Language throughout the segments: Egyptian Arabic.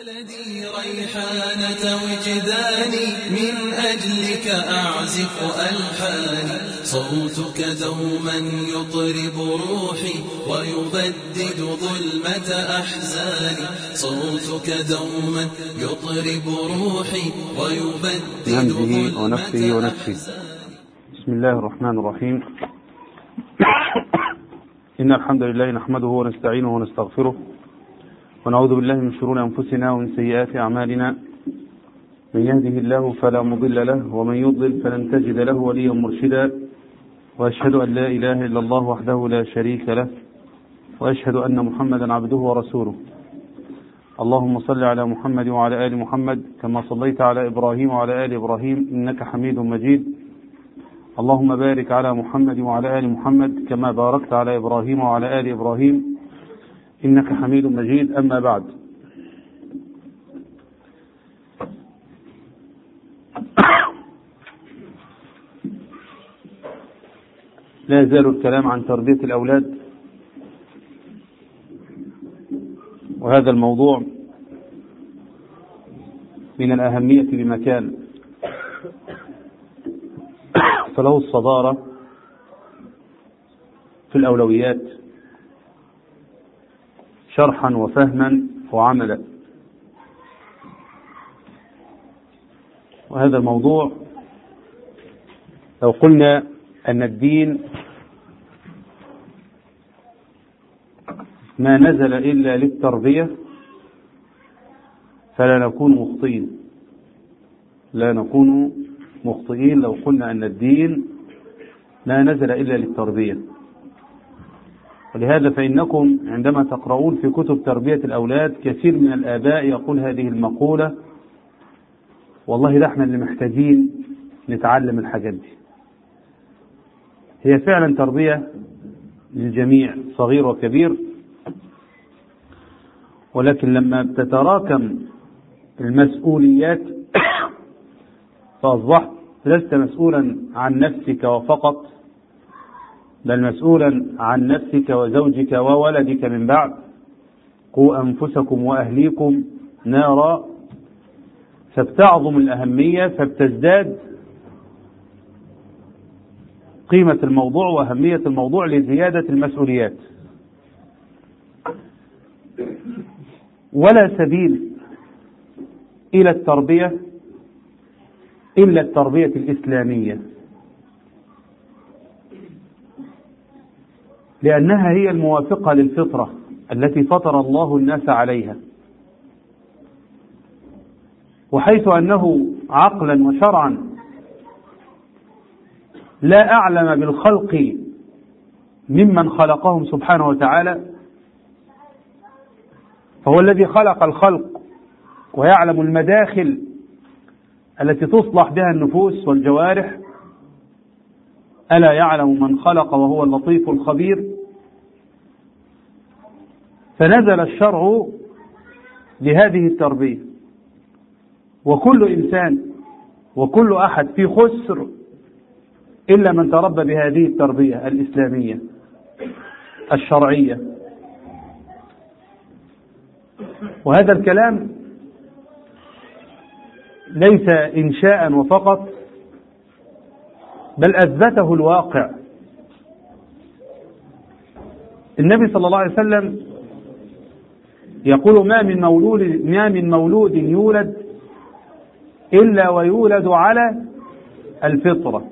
ولدي ريحانة وجداني من أجلك أعزف ألحاني صوتك دوما يطرب روحي ويبدد ظلمة أحزاني صوتك دوما يطرب روحي ويبدد من همزه ظلمة ونفسه ونفسه أحزاني بسم الله الرحمن الرحيم إن الحمد لله نحمده ونستعينه ونستغفره ونعوذ بالله من شرور أنفسنا ومن سيئات أعمالنا من يهده الله فلا مضل له ومن يضلل فلن تجد له وليا مرشدا وأشهد أن لا إله إلا الله وحده لا شريك له وأشهد أن محمدا عبده ورسوله اللهم صل على محمد وعلى آل محمد كما صليت على إبراهيم وعلى آل إبراهيم إنك حميد مجيد اللهم بارك على محمد وعلى آل محمد كما باركت على إبراهيم وعلى آل إبراهيم إنك حميد مجيد أما بعد لا يزال الكلام عن تربية الأولاد وهذا الموضوع من الأهمية بمكان فله الصدارة في الأولويات شرحا وفهما وعملا وهذا الموضوع لو قلنا أن الدين ما نزل إلا للتربية فلا نكون مخطئين لا نكون مخطئين لو قلنا أن الدين ما نزل إلا للتربية ولهذا فإنكم عندما تقرؤون في كتب تربية الأولاد كثير من الآباء يقول هذه المقولة والله ده احنا اللي محتاجين نتعلم الحاجات دي هي فعلا تربية للجميع صغير وكبير ولكن لما تتراكم المسؤوليات فأصبحت لست مسؤولا عن نفسك وفقط بل مسؤولا عن نفسك وزوجك وولدك من بعد قوا أنفسكم وأهليكم نارا فبتعظم الأهمية فبتزداد قيمة الموضوع وأهمية الموضوع لزيادة المسؤوليات ولا سبيل إلى التربية إلا التربية الإسلامية لأنها هي الموافقة للفطرة التي فطر الله الناس عليها وحيث أنه عقلا وشرعا لا أعلم بالخلق ممن خلقهم سبحانه وتعالى فهو الذي خلق الخلق ويعلم المداخل التي تصلح بها النفوس والجوارح ألا يعلم من خلق وهو اللطيف الخبير فنزل الشرع لهذه التربية وكل إنسان وكل أحد في خسر إلا من تربى بهذه التربية الإسلامية الشرعية وهذا الكلام ليس إنشاء وفقط بل أثبته الواقع النبي صلى الله عليه وسلم يقول ما من مولود ما من مولود يولد إلا ويولد على الفطرة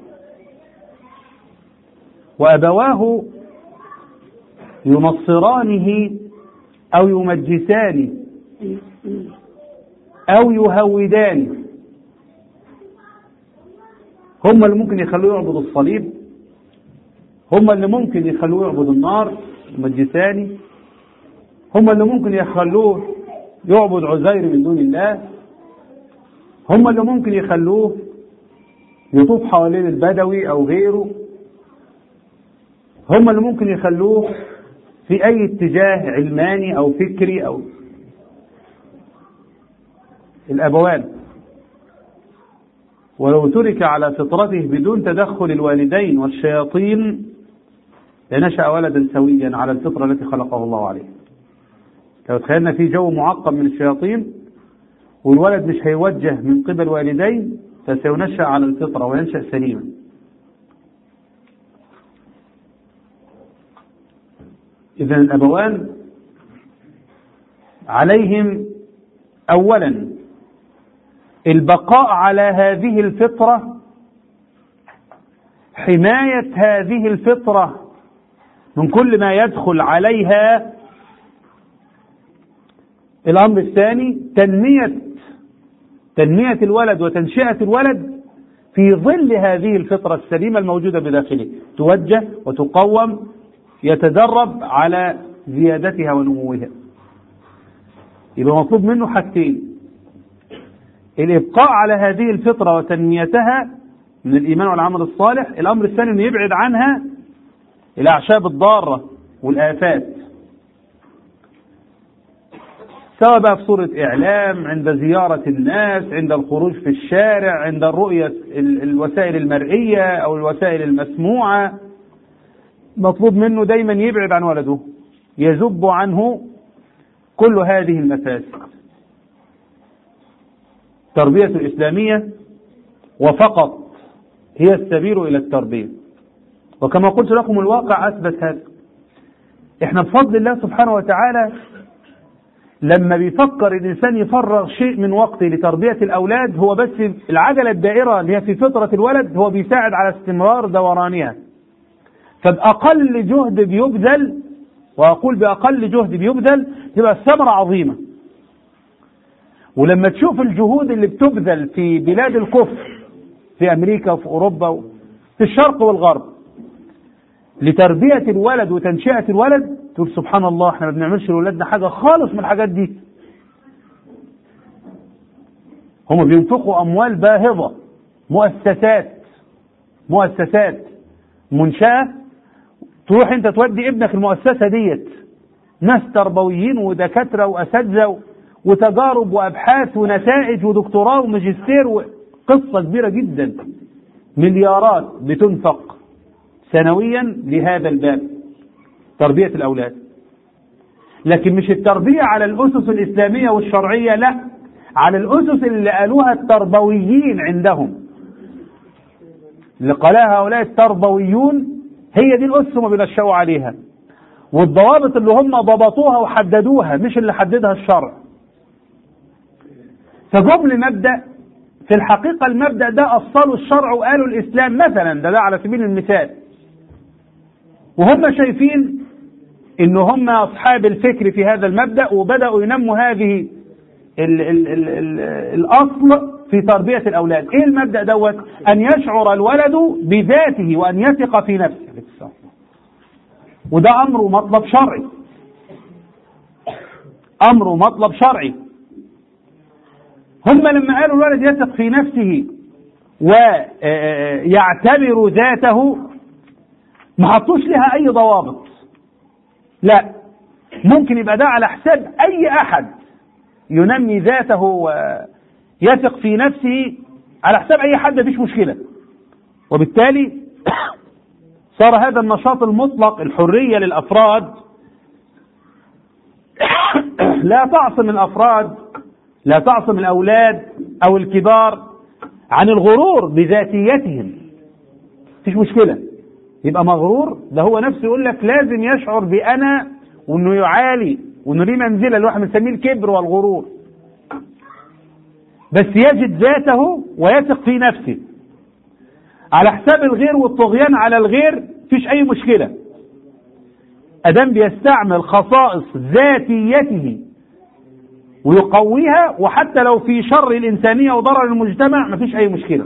وأبواه ينصرانه أو يمجسانه أو يهودانه هم اللي ممكن يخلوه يعبد الصليب هم اللي ممكن يخلوه يعبد النار مجساني هم اللي ممكن يخلوه يعبد عزير من دون الله هم اللي ممكن يخلوه يطوف حوالين البدوي او غيره هم اللي ممكن يخلوه في اي اتجاه علماني او فكري او الابوان ولو ترك على فطرته بدون تدخل الوالدين والشياطين لنشأ ولدا سويا على الفطرة التي خلقه الله عليه لو تخيلنا في جو معقم من الشياطين والولد مش هيوجه من قبل والديه فسينشأ على الفطرة وينشأ سليما إذا الأبوان عليهم أولا البقاء على هذه الفطرة حماية هذه الفطرة من كل ما يدخل عليها الأمر الثاني تنمية تنمية الولد وتنشئة الولد في ظل هذه الفطرة السليمة الموجودة بداخله توجه وتقوم يتدرب على زيادتها ونموها يبقى مطلوب منه حاجتين الإبقاء على هذه الفطرة وتنميتها من الإيمان والعمل الصالح الأمر الثاني أنه يبعد عنها الأعشاب الضارة والآفات سواء بقى في صورة إعلام عند زيارة الناس عند الخروج في الشارع عند الرؤية الوسائل المرئية أو الوسائل المسموعة مطلوب منه دايما يبعد عن ولده يذب عنه كل هذه المفاسد التربية الإسلامية وفقط هي السبيل إلى التربية وكما قلت لكم الواقع أثبت هذا احنا بفضل الله سبحانه وتعالى لما بيفكر الإنسان يفرغ شيء من وقته لتربية الأولاد هو بس العجلة الدائرة اللي هي في فطرة الولد هو بيساعد على استمرار دورانها فبأقل جهد بيبذل وأقول بأقل جهد بيبذل تبقى الثمرة عظيمة ولما تشوف الجهود اللي بتبذل في بلاد الكفر في أمريكا وفي أوروبا في الشرق والغرب لتربية الولد وتنشئة الولد تقول سبحان الله احنا ما بنعملش لأولادنا حاجة خالص من الحاجات دي هم بينفقوا أموال باهظة مؤسسات مؤسسات منشأة تروح انت تودي ابنك المؤسسة ديت ناس تربويين ودكاترة وأساتذة وتجارب وأبحاث ونتائج ودكتوراه وماجستير قصة كبيرة جدا مليارات بتنفق سنويا لهذا الباب تربية الأولاد لكن مش التربية على الأسس الإسلامية والشرعية لا على الأسس اللي قالوها التربويين عندهم اللي قالها هؤلاء التربويون هي دي الأسس هم بينشأوا عليها والضوابط اللي هم ضبطوها وحددوها مش اللي حددها الشرع فجم لمبدأ في الحقيقة المبدأ ده أصله الشرع وقالوا الإسلام مثلا ده, ده على سبيل المثال وهم شايفين ان هم اصحاب الفكر في هذا المبدا وبداوا ينموا هذه ال ال ال ال الاصل في تربيه الاولاد ايه المبدا دوت ان يشعر الولد بذاته وان يثق في نفسه وده امر مطلب شرعي امر مطلب شرعي هم لما قالوا الولد يثق في نفسه ويعتبر ذاته ما حطوش لها اي ضوابط لا ممكن يبقى ده على حساب اي احد ينمي ذاته ويثق في نفسه على حساب اي حد مفيش مشكله وبالتالي صار هذا النشاط المطلق الحريه للافراد لا تعصم الافراد لا تعصم الاولاد او الكبار عن الغرور بذاتيتهم مفيش مشكله يبقى مغرور ده هو نفسه يقول لك لازم يشعر بأنا وإنه يعالي وإنه ليه منزلة الواحد بنسميه الكبر والغرور بس يجد ذاته ويثق في نفسه على حساب الغير والطغيان على الغير مفيش أي مشكلة أدام بيستعمل خصائص ذاتيته ويقويها وحتى لو في شر الإنسانية وضرر المجتمع مفيش أي مشكلة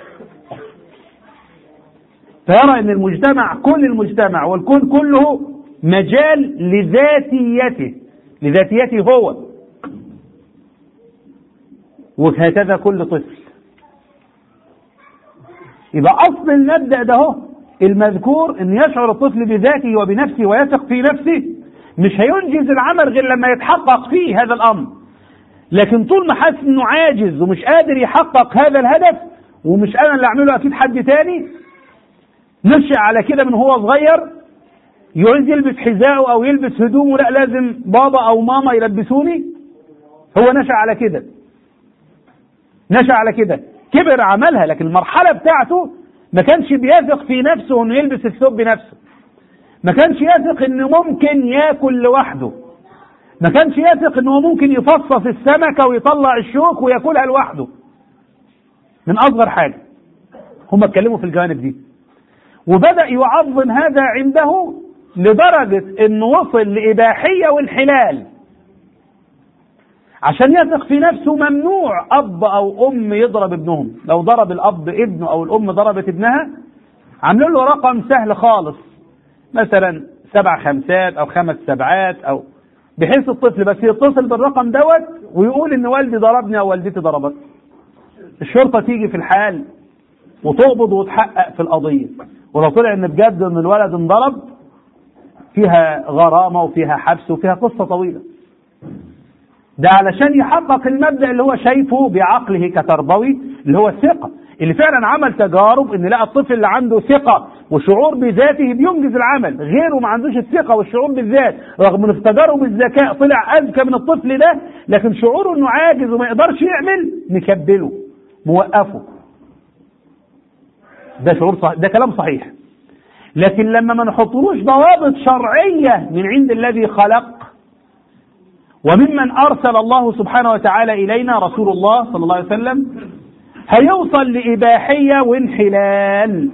فيرى ان المجتمع كل المجتمع والكون كله مجال لذاتيته لذاتيته هو وهكذا كل طفل يبقى اصل المبدا ده هو المذكور ان يشعر الطفل بذاته وبنفسه ويثق في نفسه مش هينجز العمل غير لما يتحقق فيه هذا الامر لكن طول ما حاسس انه عاجز ومش قادر يحقق هذا الهدف ومش انا اللي اعمله اكيد حد تاني نشأ على كده من هو صغير يعوز يلبس حذاءه او يلبس هدومه لا لازم بابا او ماما يلبسوني هو نشأ على كده نشأ على كده كبر عملها لكن المرحلة بتاعته ما كانش بيثق في نفسه انه يلبس الثوب بنفسه ما كانش يثق انه ممكن ياكل لوحده ما كانش يثق انه ممكن يفصص السمكة ويطلع الشوك وياكلها لوحده من اصغر حاجة هم اتكلموا في الجوانب دي وبدأ يعظم هذا عنده لدرجة انه وصل لإباحية والحلال عشان يثق في نفسه ممنوع أب أو أم يضرب ابنهم لو ضرب الأب ابنه أو الأم ضربت ابنها عاملين له رقم سهل خالص مثلا سبع خمسات أو خمس سبعات أو بحيث الطفل بس يتصل بالرقم دوت ويقول إن والدي ضربني أو والدتي ضربتني الشرطة تيجي في الحال وتقبض وتحقق في القضية ولو طلع إن بجد إن الولد انضرب فيها غرامة وفيها حبس وفيها قصة طويلة ده علشان يحقق المبدأ اللي هو شايفه بعقله كتربوي اللي هو الثقة اللي فعلا عمل تجارب ان لقى الطفل اللي عنده ثقة وشعور بذاته بينجز العمل غيره ما عندوش الثقة والشعور بالذات رغم ان في تجارب الذكاء طلع اذكى من الطفل ده لكن شعوره انه عاجز وما يقدرش يعمل مكبله موقفه ده شعور صحيح ده كلام صحيح لكن لما ما نحطلوش ضوابط شرعية من عند الذي خلق وممن أرسل الله سبحانه وتعالى إلينا رسول الله صلى الله عليه وسلم هيوصل لإباحية وانحلال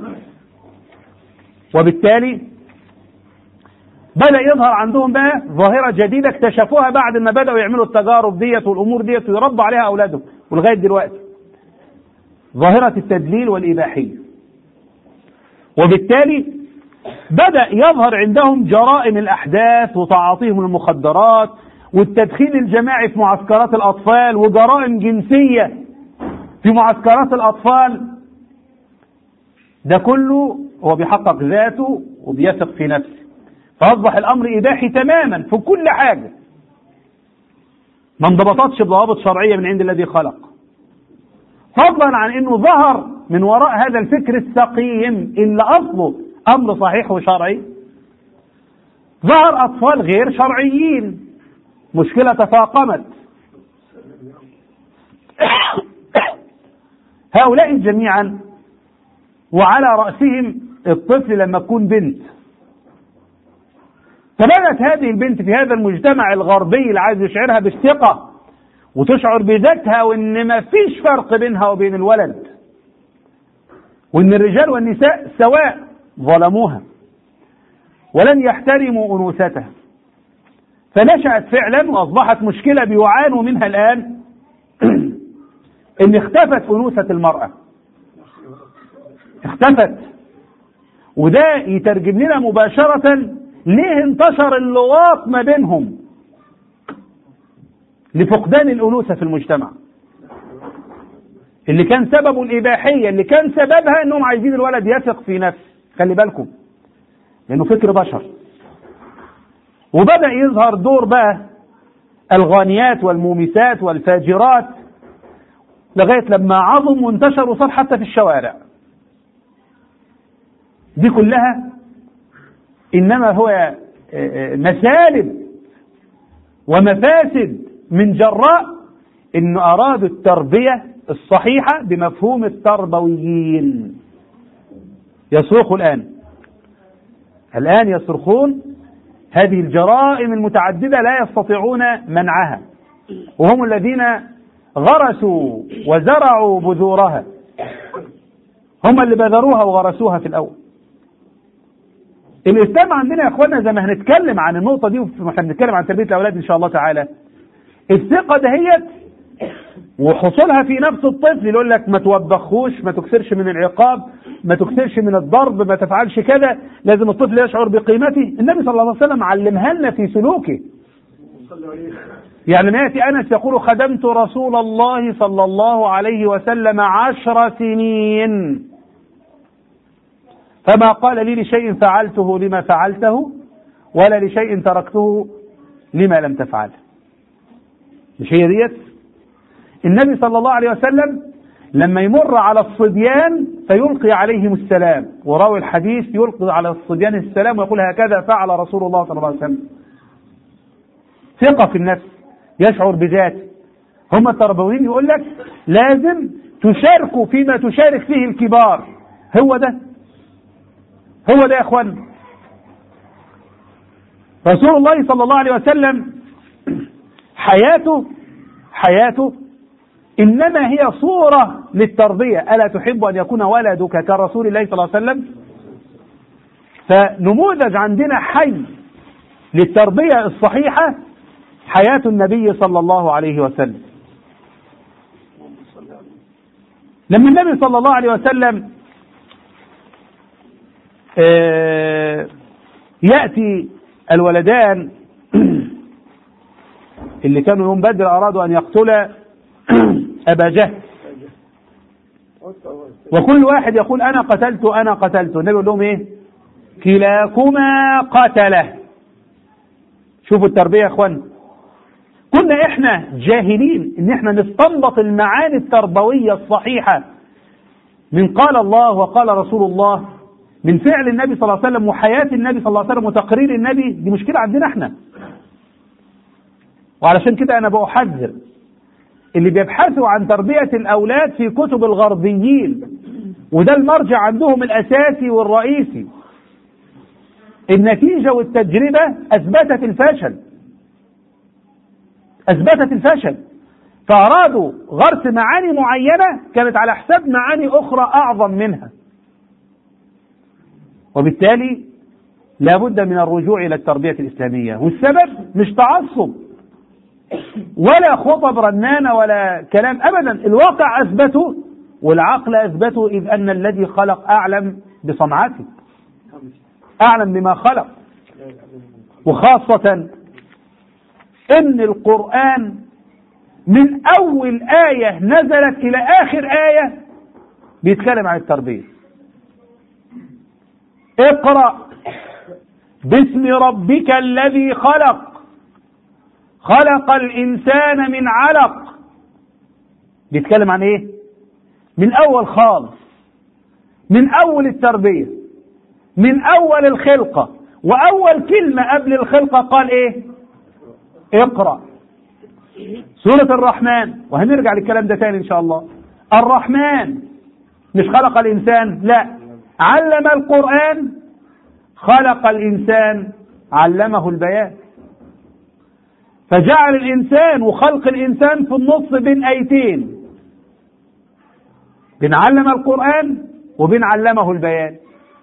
وبالتالي بدأ يظهر عندهم بقى ظاهرة جديدة اكتشفوها بعد ما بدأوا يعملوا التجارب ديت والأمور ديت ويربوا عليها أولادهم ولغاية دلوقتي ظاهرة التدليل والإباحية وبالتالي بدأ يظهر عندهم جرائم الأحداث وتعاطيهم المخدرات والتدخين الجماعي في معسكرات الأطفال وجرائم جنسية في معسكرات الأطفال ده كله هو بيحقق ذاته وبيثق في نفسه فأصبح الأمر إباحي تماما في كل حاجة ما انضبطتش بضوابط شرعية من عند الذي خلق فضلا عن أنه ظهر من وراء هذا الفكر السقيم اللي أصله أمر صحيح وشرعي ظهر أطفال غير شرعيين مشكلة تفاقمت هؤلاء جميعا وعلى رأسهم الطفل لما تكون بنت فبدأت هذه البنت في هذا المجتمع الغربي اللي عايز يشعرها بالثقة وتشعر بذاتها وان ما فيش فرق بينها وبين الولد وان الرجال والنساء سواء ظلموها ولن يحترموا انوثتها فنشأت فعلا واصبحت مشكلة بيعانوا منها الان ان اختفت انوثة المرأة اختفت وده يترجم لنا مباشرة ليه انتشر اللواط ما بينهم لفقدان الأنوثة في المجتمع اللي كان سببه الإباحية اللي كان سببها أنهم عايزين الولد يثق في نفسه خلي بالكم لأنه فكر بشر وبدأ يظهر دور بقى الغانيات والمومسات والفاجرات لغاية لما عظم وانتشر وصار حتى في الشوارع دي كلها إنما هو مسالب ومفاسد من جراء انه ارادوا التربية الصحيحة بمفهوم التربويين يصرخوا الان الان يصرخون هذه الجرائم المتعددة لا يستطيعون منعها وهم الذين غرسوا وزرعوا بذورها هم اللي بذروها وغرسوها في الاول الاسلام عندنا يا اخوانا زي ما هنتكلم عن النقطه دي واحنا بنتكلم عن تربيه الاولاد ان شاء الله تعالى الثقه دهيت وحصولها في نفس الطفل يقول لك ما توبخوش ما تكسرش من العقاب ما تكسرش من الضرب ما تفعلش كذا لازم الطفل يشعر بقيمته النبي صلى الله عليه وسلم علمها لنا في سلوكه يعني ما ياتي انس يقول خدمت رسول الله صلى الله عليه وسلم عشر سنين فما قال لي لشيء فعلته لما فعلته ولا لشيء تركته لما لم تفعله مش هي ديت النبي صلى الله عليه وسلم لما يمر على الصبيان فيلقي عليهم السلام وراوي الحديث يلقي على الصبيان السلام ويقول هكذا فعل رسول الله صلى الله عليه وسلم ثقة في النفس يشعر بذاته هم التربويين يقول لك لازم تشاركوا فيما تشارك فيه الكبار هو ده هو ده يا اخوان رسول الله صلى الله عليه وسلم حياته حياته انما هي صوره للتربيه الا تحب ان يكون ولدك كرسول الله صلى الله عليه وسلم فنموذج عندنا حي للتربيه الصحيحه حياه النبي صلى الله عليه وسلم لما النبي صلى الله عليه وسلم آه ياتي الولدان اللي كانوا يوم بدر ارادوا ان يقتلا ابا جهل وكل واحد يقول انا قتلت انا قتلت النبي يقول لهم ايه كلاكما قتله شوفوا التربيه يا اخوان كنا احنا جاهلين ان احنا نستنبط المعاني التربويه الصحيحه من قال الله وقال رسول الله من فعل النبي صلى الله عليه وسلم وحياه النبي صلى الله عليه وسلم وتقرير النبي دي مشكله عندنا احنا وعلشان كده انا بحذر اللي بيبحثوا عن تربيه الاولاد في كتب الغربيين وده المرجع عندهم الاساسي والرئيسي النتيجه والتجربه اثبتت الفشل اثبتت الفشل فارادوا غرس معاني معينه كانت على حساب معاني اخرى اعظم منها وبالتالي لابد من الرجوع الى التربيه الاسلاميه والسبب مش تعصب ولا خطب رنانه ولا كلام ابدا الواقع اثبته والعقل اثبته اذ ان الذي خلق اعلم بصنعته اعلم بما خلق وخاصه ان القران من اول ايه نزلت الى اخر ايه بيتكلم عن التربيه اقرا باسم ربك الذي خلق خلق الانسان من علق بيتكلم عن ايه من اول خالص من اول التربيه من اول الخلقه واول كلمه قبل الخلقه قال ايه اقرا سوره الرحمن وهنرجع للكلام ده تاني ان شاء الله الرحمن مش خلق الانسان لا علم القران خلق الانسان علمه البيان فجعل الانسان وخلق الانسان في النص بين ايتين بين علم القران وبين علمه البيان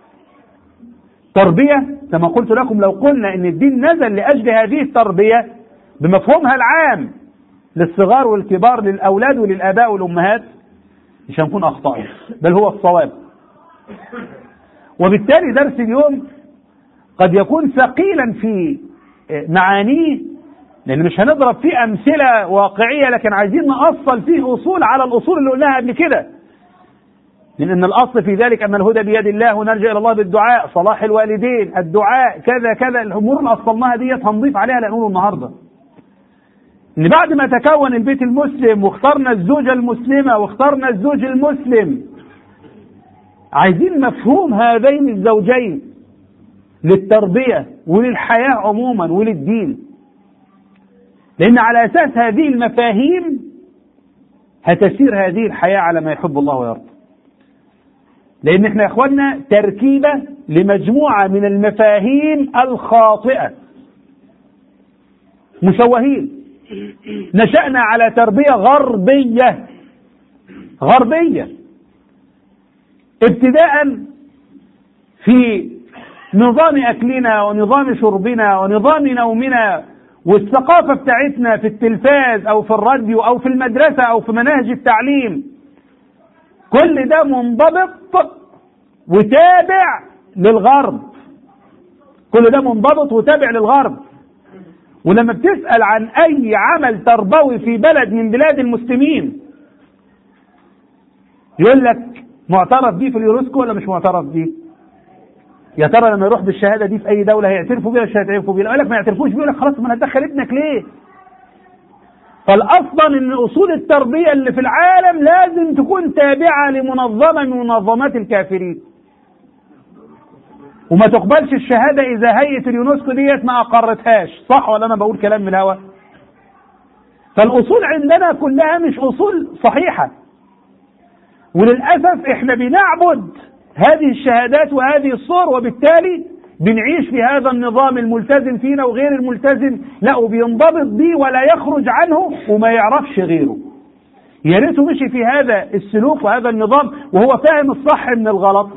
تربيه كما قلت لكم لو قلنا ان الدين نزل لاجل هذه التربيه بمفهومها العام للصغار والكبار للاولاد وللاباء والامهات مش هنكون اخطانا بل هو الصواب وبالتالي درس اليوم قد يكون ثقيلا في معانيه لان مش هنضرب فيه امثله واقعيه لكن عايزين نأصل فيه اصول على الاصول اللي قلناها قبل كده لان الاصل في ذلك ان الهدى بيد الله ونرجع الى الله بالدعاء صلاح الوالدين الدعاء كذا كذا الامور اللي اصلناها ديت هنضيف عليها لنقول النهارده ان بعد ما تكون البيت المسلم واخترنا الزوجه المسلمه واخترنا الزوج المسلم عايزين مفهوم هذين الزوجين للتربيه وللحياه عموما وللدين لان على اساس هذه المفاهيم هتسير هذه الحياه على ما يحب الله ويرضى لان احنا يا اخوانا تركيبه لمجموعه من المفاهيم الخاطئه مشوهين نشأنا على تربية غربية غربية ابتداء في نظام أكلنا ونظام شربنا ونظام نومنا والثقافة بتاعتنا في التلفاز أو في الراديو أو في المدرسة أو في مناهج التعليم كل ده منضبط وتابع للغرب كل ده منضبط وتابع للغرب ولما بتسأل عن أي عمل تربوي في بلد من بلاد المسلمين يقول لك معترف بيه في اليونسكو ولا مش معترف بيه؟ يا ترى لما يروح بالشهاده دي في اي دوله هيعترفوا بيها مش هيعترفوا بيها؟ يقول لك ما يعترفوش بيه يقول لك خلاص ما انا هتدخل ابنك ليه؟ فالاصلا ان اصول التربيه اللي في العالم لازم تكون تابعه لمنظمه من منظمات الكافرين. وما تقبلش الشهاده اذا هيئه اليونسكو ديت ما اقرتهاش، صح ولا انا بقول كلام من الهوا؟ فالأصول عندنا كلها مش أصول صحيحة وللأسف احنا بنعبد هذه الشهادات وهذه الصور وبالتالي بنعيش في هذا النظام الملتزم فينا وغير الملتزم لا وبينضبط بيه ولا يخرج عنه وما يعرفش غيره يا ريته مشي في هذا السلوك وهذا النظام وهو فاهم الصح من الغلط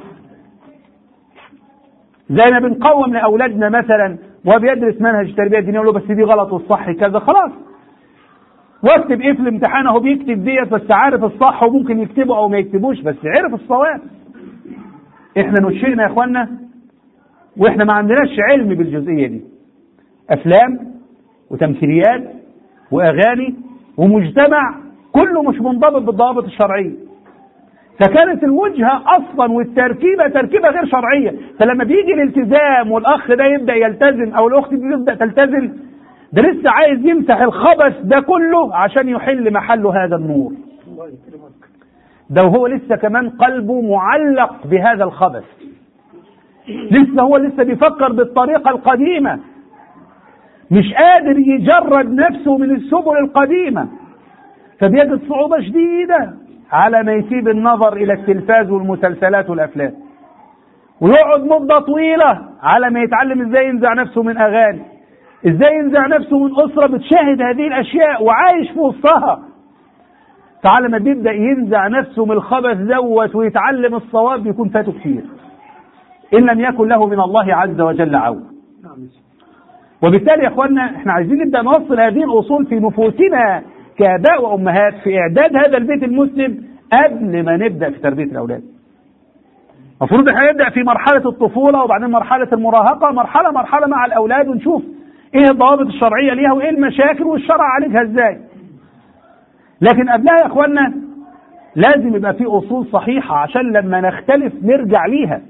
زي ما بنقوم لاولادنا مثلا وهو بيدرس منهج التربيه الدينيه يقول له بس دي غلط والصح كذا خلاص واكتب ايه في الامتحان اهو بيكتب ديت بس عارف الصح وممكن يكتبه او ما يكتبوش بس عرف الصواب احنا نشئنا يا اخوانا واحنا ما عندناش علم بالجزئيه دي افلام وتمثيليات واغاني ومجتمع كله مش منضبط بالضوابط الشرعيه فكانت الوجهه اصلا والتركيبه تركيبه غير شرعيه فلما بيجي الالتزام والاخ ده يبدا يلتزم او الاخت دي تبدا تلتزم ده لسه عايز يمسح الخبث ده كله عشان يحل محله هذا النور ده وهو لسه كمان قلبه معلق بهذا الخبث لسه هو لسه بيفكر بالطريقة القديمة مش قادر يجرد نفسه من السبل القديمة فبيجد صعوبة شديدة على ما يسيب النظر إلى التلفاز والمسلسلات والأفلام ويقعد مدة طويلة على ما يتعلم ازاي ينزع نفسه من أغاني ازاي ينزع نفسه من أسرة بتشاهد هذه الأشياء وعايش في وسطها فعلى ما بيبدأ ينزع نفسه من الخبث دوت ويتعلم الصواب بيكون فاته كتير إن لم يكن له من الله عز وجل عون وبالتالي يا اخوانا احنا عايزين نبدا نوصل هذه الاصول في نفوسنا كاباء وامهات في اعداد هذا البيت المسلم قبل ما نبدا في تربيه الاولاد. المفروض احنا نبدا في مرحله الطفوله وبعدين مرحله المراهقه مرحله مرحله مع الاولاد ونشوف ايه الضوابط الشرعيه ليها وايه المشاكل والشرع عالجها ازاي. لكن قبلها يا اخوانا لازم يبقى في اصول صحيحه عشان لما نختلف نرجع ليها.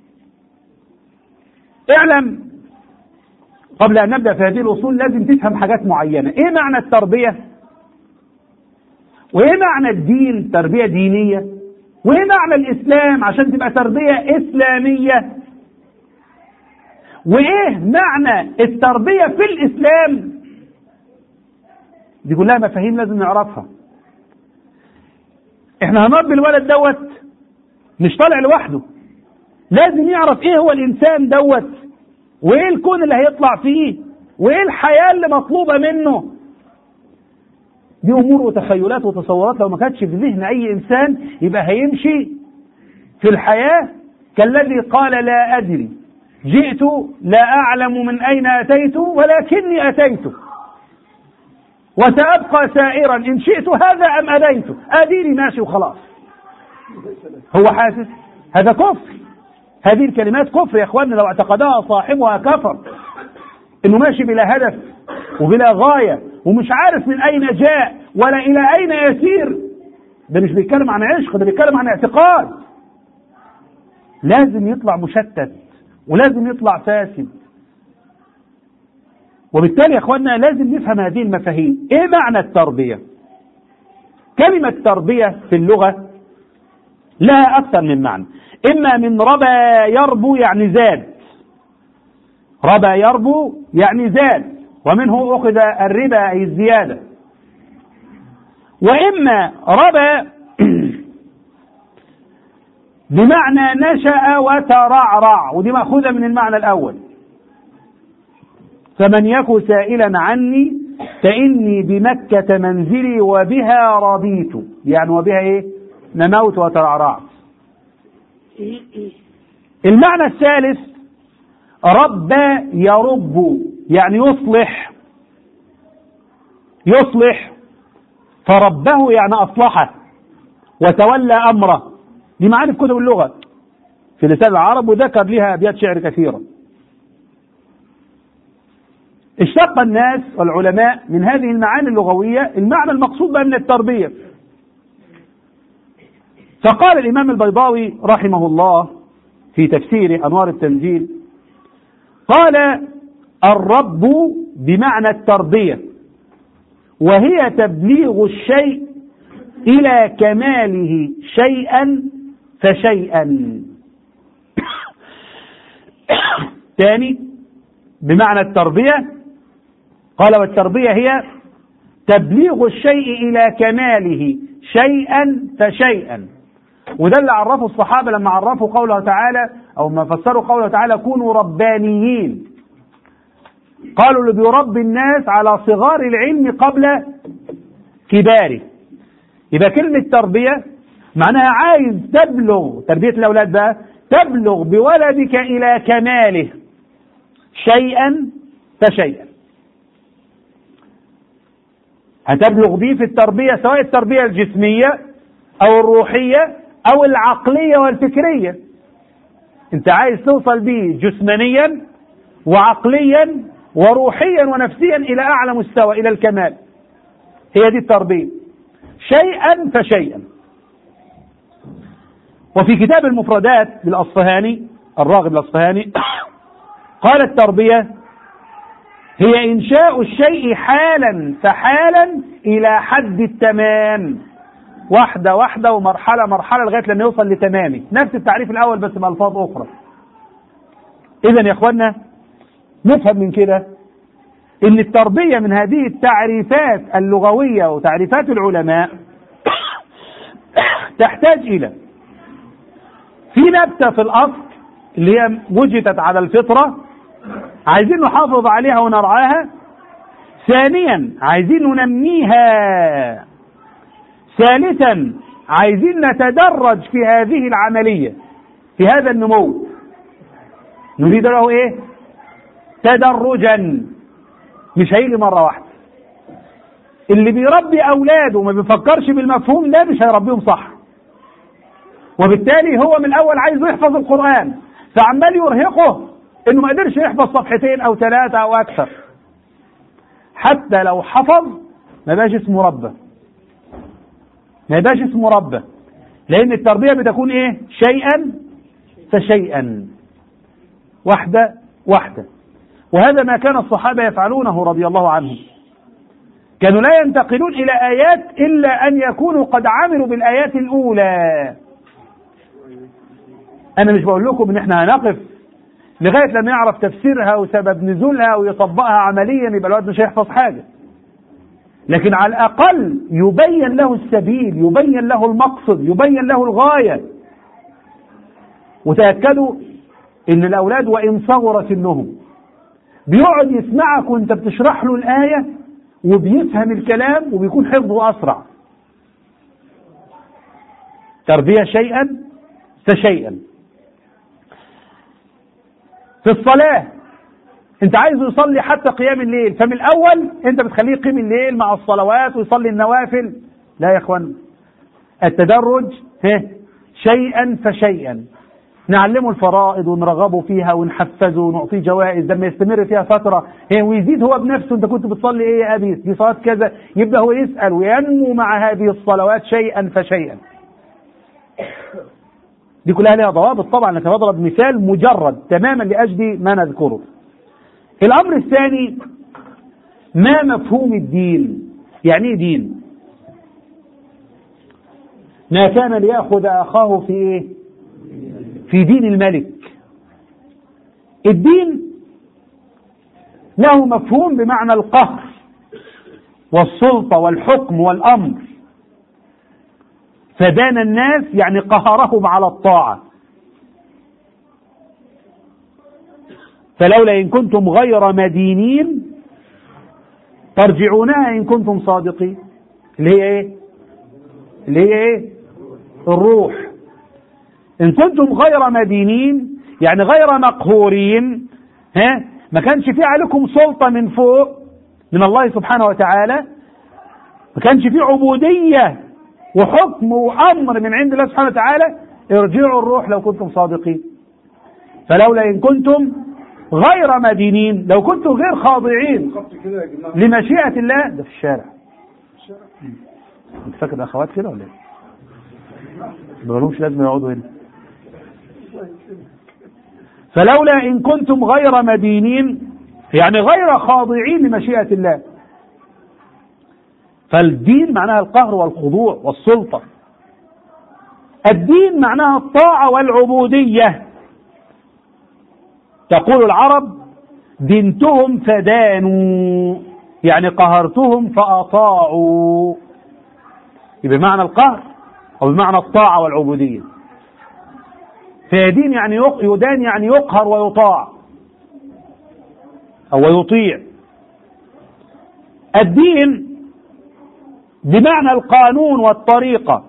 اعلم قبل ان نبدا في هذه الاصول لازم تفهم حاجات معينه، ايه معنى التربيه؟ وايه معنى الدين تربيه دينيه؟ وايه معنى الاسلام عشان تبقى تربيه اسلاميه؟ وايه معنى التربيه في الاسلام؟ دي كلها مفاهيم لازم نعرفها. احنا هنربي الولد دوت مش طالع لوحده. لازم يعرف ايه هو الانسان دوت وايه الكون اللي هيطلع فيه وايه الحياه اللي مطلوبه منه دي امور وتخيلات وتصورات لو ما كانتش في ذهن اي انسان يبقى هيمشي في الحياه كالذي قال لا ادري جئت لا اعلم من اين اتيت ولكني اتيت وسابقى سائرا ان شئت هذا ام ابيت اديني ماشي وخلاص هو حاسس هذا كفر هذه الكلمات كفر يا اخواننا لو اعتقدها صاحبها كفر انه ماشي بلا هدف وبلا غايه ومش عارف من اين جاء ولا الى اين يسير ده مش بيتكلم عن عشق ده بيتكلم عن اعتقاد لازم يطلع مشتت ولازم يطلع فاسد وبالتالي يا اخواننا لازم نفهم هذه المفاهيم ايه معنى التربيه كلمه تربيه في اللغه لها اكثر من معنى إما من ربى يربو يعني زاد ربى يربو يعني زاد ومنه أخذ الربا أي الزيادة وإما ربى بمعنى نشأ وترعرع ودي مأخوذة من المعنى الأول فمن يك سائلا عني فإني بمكة منزلي وبها ربيت يعني وبها إيه نموت وترعرعت المعنى الثالث رب يرب يعني يصلح يصلح فربه يعني أصلحه وتولى أمره دي معاني في كتب اللغة في لسان العرب وذكر لها أبيات شعر كثيرة اشتق الناس والعلماء من هذه المعاني اللغوية المعنى المقصود بها من التربية فقال الإمام البيضاوي رحمه الله في تفسير أنوار التنزيل قال الرب بمعنى التربية وهي تبليغ الشيء إلى كماله شيئا فشيئا ثاني بمعنى التربية قال والتربية هي تبليغ الشيء إلى كماله شيئا فشيئا وده اللي عرفه الصحابة لما عرفوا قوله تعالى أو ما فسروا قوله تعالى كونوا ربانيين قالوا اللي بيربي الناس على صغار العلم قبل كباره يبقى كلمة تربية معناها عايز تبلغ تربية الأولاد بقى تبلغ بولدك إلى كماله شيئا فشيئا هتبلغ بيه في التربية سواء التربية الجسمية أو الروحية أو العقلية والفكرية أنت عايز توصل بيه جسمانيا وعقليا وروحيا ونفسيا إلى أعلى مستوى إلى الكمال هي دي التربية شيئا فشيئا وفي كتاب المفردات للأصفهاني الراغب الأصفهاني قال التربية هي إنشاء الشيء حالا فحالا إلى حد التمام واحدة واحدة ومرحلة مرحلة لغاية لما يوصل لتمامه نفس التعريف الأول بس بألفاظ أخرى إذا يا إخوانا نفهم من كده إن التربية من هذه التعريفات اللغوية وتعريفات العلماء تحتاج إلى في نبتة في الأصل اللي هي وجدت على الفطرة عايزين نحافظ عليها ونرعاها ثانيا عايزين ننميها ثالثا عايزين نتدرج في هذه العملية في هذا النمو نريد له ايه تدرجا مش هيجي مرة واحدة اللي بيربي اولاده وما بيفكرش بالمفهوم ده مش هيربيهم صح وبالتالي هو من الاول عايز يحفظ القرآن فعمال يرهقه انه ما قدرش يحفظ صفحتين او ثلاثة او اكثر حتى لو حفظ ما بقاش اسمه ربه ما يبقاش اسمه ربه لان التربيه بتكون ايه شيئا فشيئا واحده واحده وهذا ما كان الصحابه يفعلونه رضي الله عنهم كانوا لا ينتقلون الى ايات الا ان يكونوا قد عملوا بالايات الاولى انا مش بقول لكم ان احنا هنقف لغايه لما يعرف تفسيرها وسبب نزولها ويطبقها عمليا يبقى الواد مش هيحفظ حاجه لكن على الأقل يبين له السبيل يبين له المقصد يبين له الغاية وتأكدوا إن الأولاد وإن صغر سنهم بيقعد يسمعك وأنت بتشرح له الآية وبيفهم الكلام وبيكون حفظه أسرع تربية شيئا فشيئا في الصلاة انت عايزه يصلي حتى قيام الليل فمن الاول انت بتخليه يقيم الليل مع الصلوات ويصلي النوافل لا يا اخوان التدرج ها شيئا فشيئا نعلمه الفرائض ونرغبه فيها ونحفزه ونعطيه جوائز لما يستمر فيها فتره هي ويزيد هو بنفسه انت كنت بتصلي ايه يا ابي دي صلاه كذا يبدا هو يسال وينمو مع هذه الصلوات شيئا فشيئا دي كلها لها ضوابط طبعا انا بضرب مثال مجرد تماما لاجل ما نذكره الأمر الثاني ما مفهوم الدين يعني ايه دين ما كان ليأخذ أخاه في إيه في دين الملك الدين له مفهوم بمعنى القهر والسلطة والحكم والأمر فدان الناس يعني قهرهم على الطاعة فلولا إن كنتم غير مدينين ترجعونها إن كنتم صادقين اللي هي إيه؟ اللي هي إيه؟ الروح إن كنتم غير مدينين يعني غير مقهورين ها ما كانش في عليكم سلطة من فوق من الله سبحانه وتعالى ما كانش في عبودية وحكم وأمر من عند الله سبحانه وتعالى ارجعوا الروح لو كنتم صادقين فلولا إن كنتم غير مدينين لو كنتم غير خاضعين لمشيئة الله ده في الشارع انت فاكر اخوات كده ولا ايه؟ ما لهمش لازم يقعدوا هنا فلولا ان كنتم غير مدينين يعني غير خاضعين لمشيئة الله فالدين معناها القهر والخضوع والسلطة الدين معناها الطاعة والعبودية تقول العرب دنتهم فدانوا يعني قهرتهم فأطاعوا بمعنى القهر أو بمعنى الطاعة والعبودية فيدين يعني يدان يعني يقهر ويطاع أو يطيع الدين بمعنى القانون والطريقة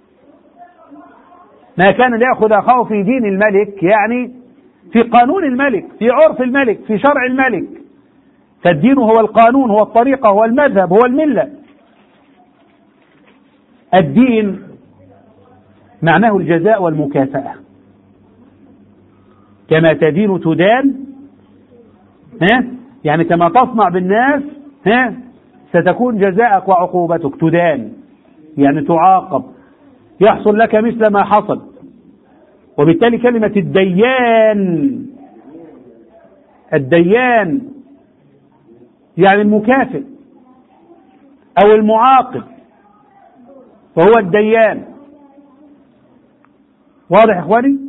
ما كان ليأخذ أخاه في دين الملك يعني في قانون الملك في عرف الملك في شرع الملك فالدين هو القانون هو الطريقة هو المذهب هو الملة الدين معناه الجزاء والمكافأة كما تدين تدان ها يعني كما تصنع بالناس ها ستكون جزاءك وعقوبتك تدان يعني تعاقب يحصل لك مثل ما حصل وبالتالي كلمة الديان الديان يعني المكافئ أو المعاقب وهو الديان واضح يا إخواني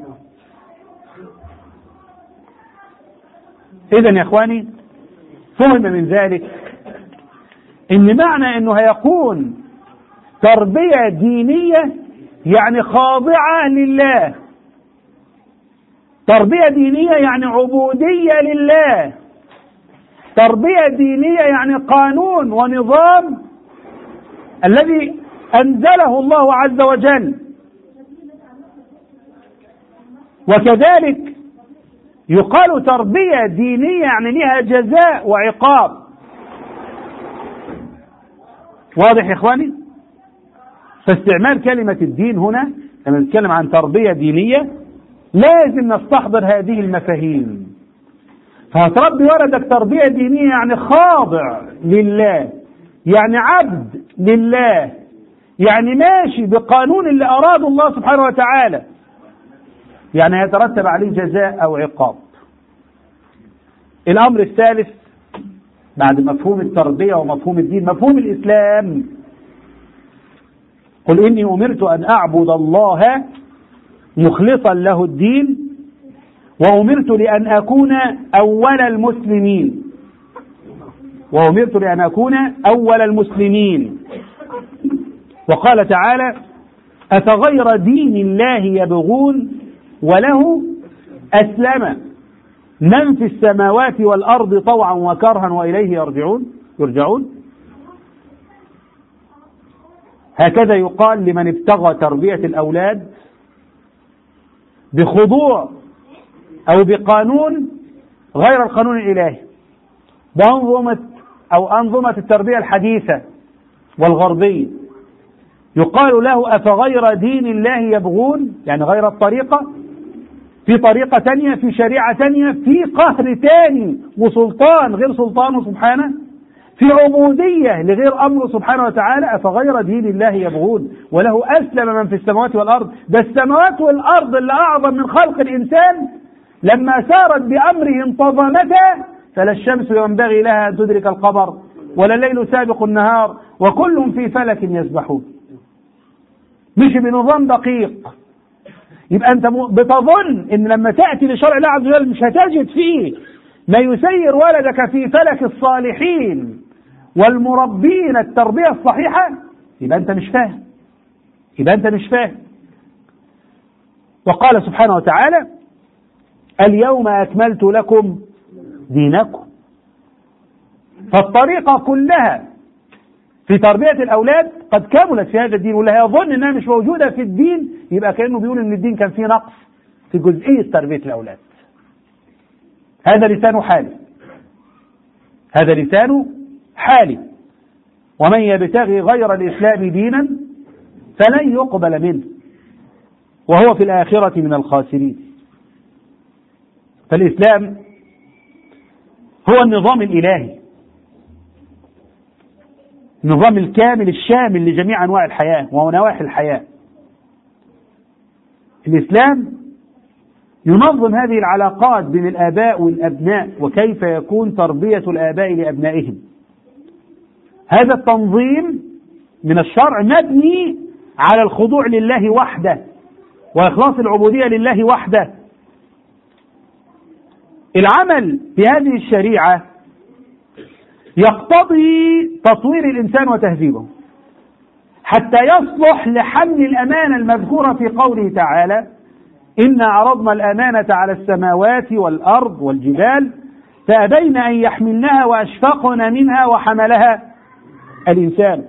إذا يا إخواني فهم من ذلك إن معنى إنه هيكون تربية دينية يعني خاضعة لله تربية دينية يعني عبودية لله تربية دينية يعني قانون ونظام الذي أنزله الله عز وجل وكذلك يقال تربية دينية يعني لها جزاء وعقاب واضح يا إخواني فاستعمال كلمة الدين هنا لما نتكلم عن تربية دينية لازم نستحضر هذه المفاهيم فهتربي ولدك تربية دينية يعني خاضع لله يعني عبد لله يعني ماشي بقانون اللي أراده الله سبحانه وتعالى يعني يترتب عليه جزاء أو عقاب الأمر الثالث بعد مفهوم التربية ومفهوم الدين مفهوم الإسلام قل إني أمرت أن أعبد الله مخلصا له الدين وأمرت لأن أكون أول المسلمين وأمرت لأن أكون أول المسلمين وقال تعالى أفغير دين الله يبغون وله أسلم من في السماوات والأرض طوعا وكرها وإليه يرجعون يرجعون هكذا يقال لمن ابتغى تربية الأولاد بخضوع أو بقانون غير القانون الإلهي بأنظمة أو أنظمة التربية الحديثة والغربية يقال له أفغير دين الله يبغون يعني غير الطريقة في طريقة تانية في شريعة تانية في قهر تاني وسلطان غير سلطانه سبحانه في عبودية لغير أمره سبحانه وتعالى أفغير دين الله يبغون وله أسلم من في السماوات والأرض ده السماوات والأرض اللي أعظم من خلق الإنسان لما سارت بأمره انتظمتا فلا الشمس ينبغي لها أن تدرك القمر ولا الليل سابق النهار وكل في فلك يسبحون مش بنظام دقيق يبقى أنت بتظن إن لما تأتي لشرع الله عز وجل مش هتجد فيه ما يسير ولدك في فلك الصالحين والمربين التربية الصحيحة يبقى أنت مش فاهم يبقى أنت مش فاهم وقال سبحانه وتعالى اليوم أكملت لكم دينكم فالطريقة كلها في تربية الأولاد قد كملت في هذا الدين واللي هيظن إنها مش موجودة في الدين يبقى كأنه بيقول إن الدين كان فيه نقص في جزئية تربية الأولاد هذا لسان حالي هذا لسان حالي ومن يبتغي غير الإسلام دينا فلن يقبل منه وهو في الآخرة من الخاسرين فالإسلام هو النظام الإلهي النظام الكامل الشامل لجميع أنواع الحياة ونواحي الحياة الإسلام ينظم هذه العلاقات بين الآباء والأبناء وكيف يكون تربية الآباء لأبنائهم هذا التنظيم من الشرع مبني على الخضوع لله وحده وإخلاص العبودية لله وحده العمل بهذه الشريعة يقتضي تطوير الإنسان وتهذيبه حتى يصلح لحمل الأمانة المذكورة في قوله تعالى إنا عرضنا الأمانة على السماوات والأرض والجبال فأبين أن يحملنها وأشفقن منها وحملها الإنسان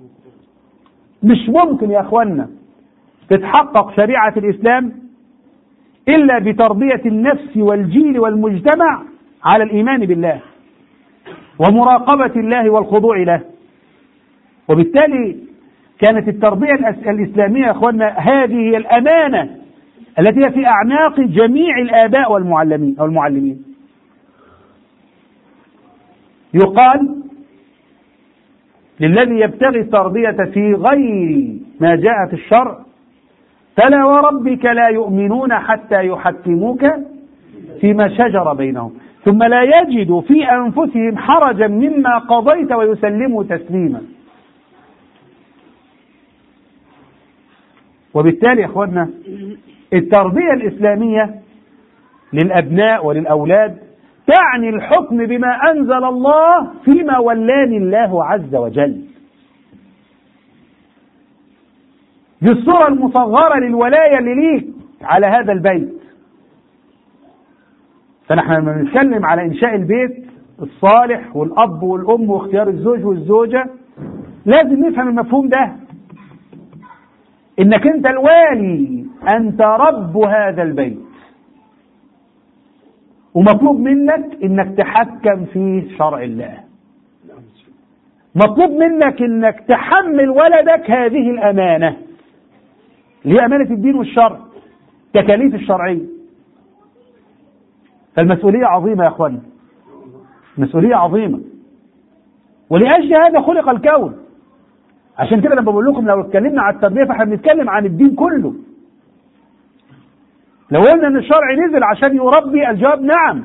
مش ممكن يا أخوانا تتحقق شريعة الإسلام إلا بتربية النفس والجيل والمجتمع على الإيمان بالله ومراقبة الله والخضوع له وبالتالي كانت التربية الإسلامية يا أخوانا هذه هي الأمانة التي هي في أعناق جميع الآباء والمعلمين أو المعلمين يقال للذي يبتغي التربية في غير ما جاء في الشرع فلا وربك لا يؤمنون حتى يحكموك فيما شجر بينهم ثم لا يجدوا في أنفسهم حرجا مما قضيت ويسلموا تسليما وبالتالي يا اخواننا التربية الإسلامية للأبناء وللأولاد تعني الحكم بما أنزل الله فيما ولاني الله عز وجل دي الصورة المصغرة للولاية اللي ليك على هذا البيت فنحن لما بنتكلم على إنشاء البيت الصالح والأب والأم واختيار الزوج والزوجة لازم نفهم المفهوم ده إنك أنت الوالي أنت رب هذا البيت ومطلوب منك إنك تحكم في شرع الله مطلوب منك إنك تحمل ولدك هذه الأمانة اللي هي أمانة الدين والشرع تكاليف الشرعية فالمسؤولية عظيمة يا أخوانا مسؤولية عظيمة ولأجل هذا خلق الكون عشان كده لما بقول لكم لو اتكلمنا عن التربية فاحنا بنتكلم عن الدين كله لو قلنا ان الشرع نزل عشان يربي الجواب نعم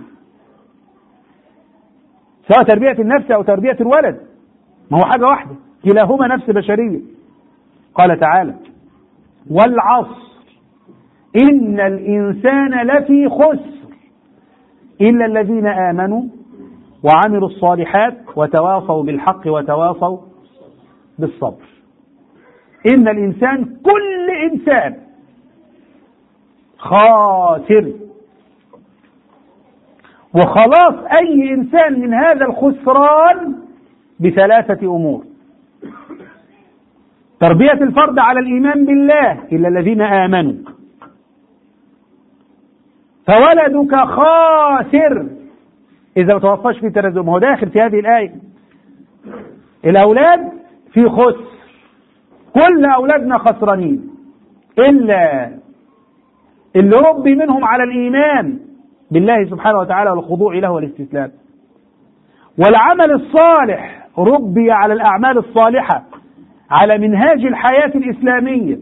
سواء تربية النفس او تربية الولد ما هو حاجة واحدة كلاهما نفس بشرية قال تعالى والعصر إن الإنسان لفي خسر إلا الذين آمنوا وعملوا الصالحات وتواصوا بالحق وتواصوا بالصبر إن الإنسان كل إنسان خاسر وخلاص أي إنسان من هذا الخسران بثلاثة أمور تربية الفرد على الإيمان بالله إلا الذين آمنوا فولدك خاسر إذا ما توفاش في تلازم هو داخل في هذه الآية الأولاد في خسر كل أولادنا خسرانين إلا اللي ربي منهم على الإيمان بالله سبحانه وتعالى والخضوع له والاستسلام والعمل الصالح ربي على الأعمال الصالحة على منهاج الحياة الإسلامية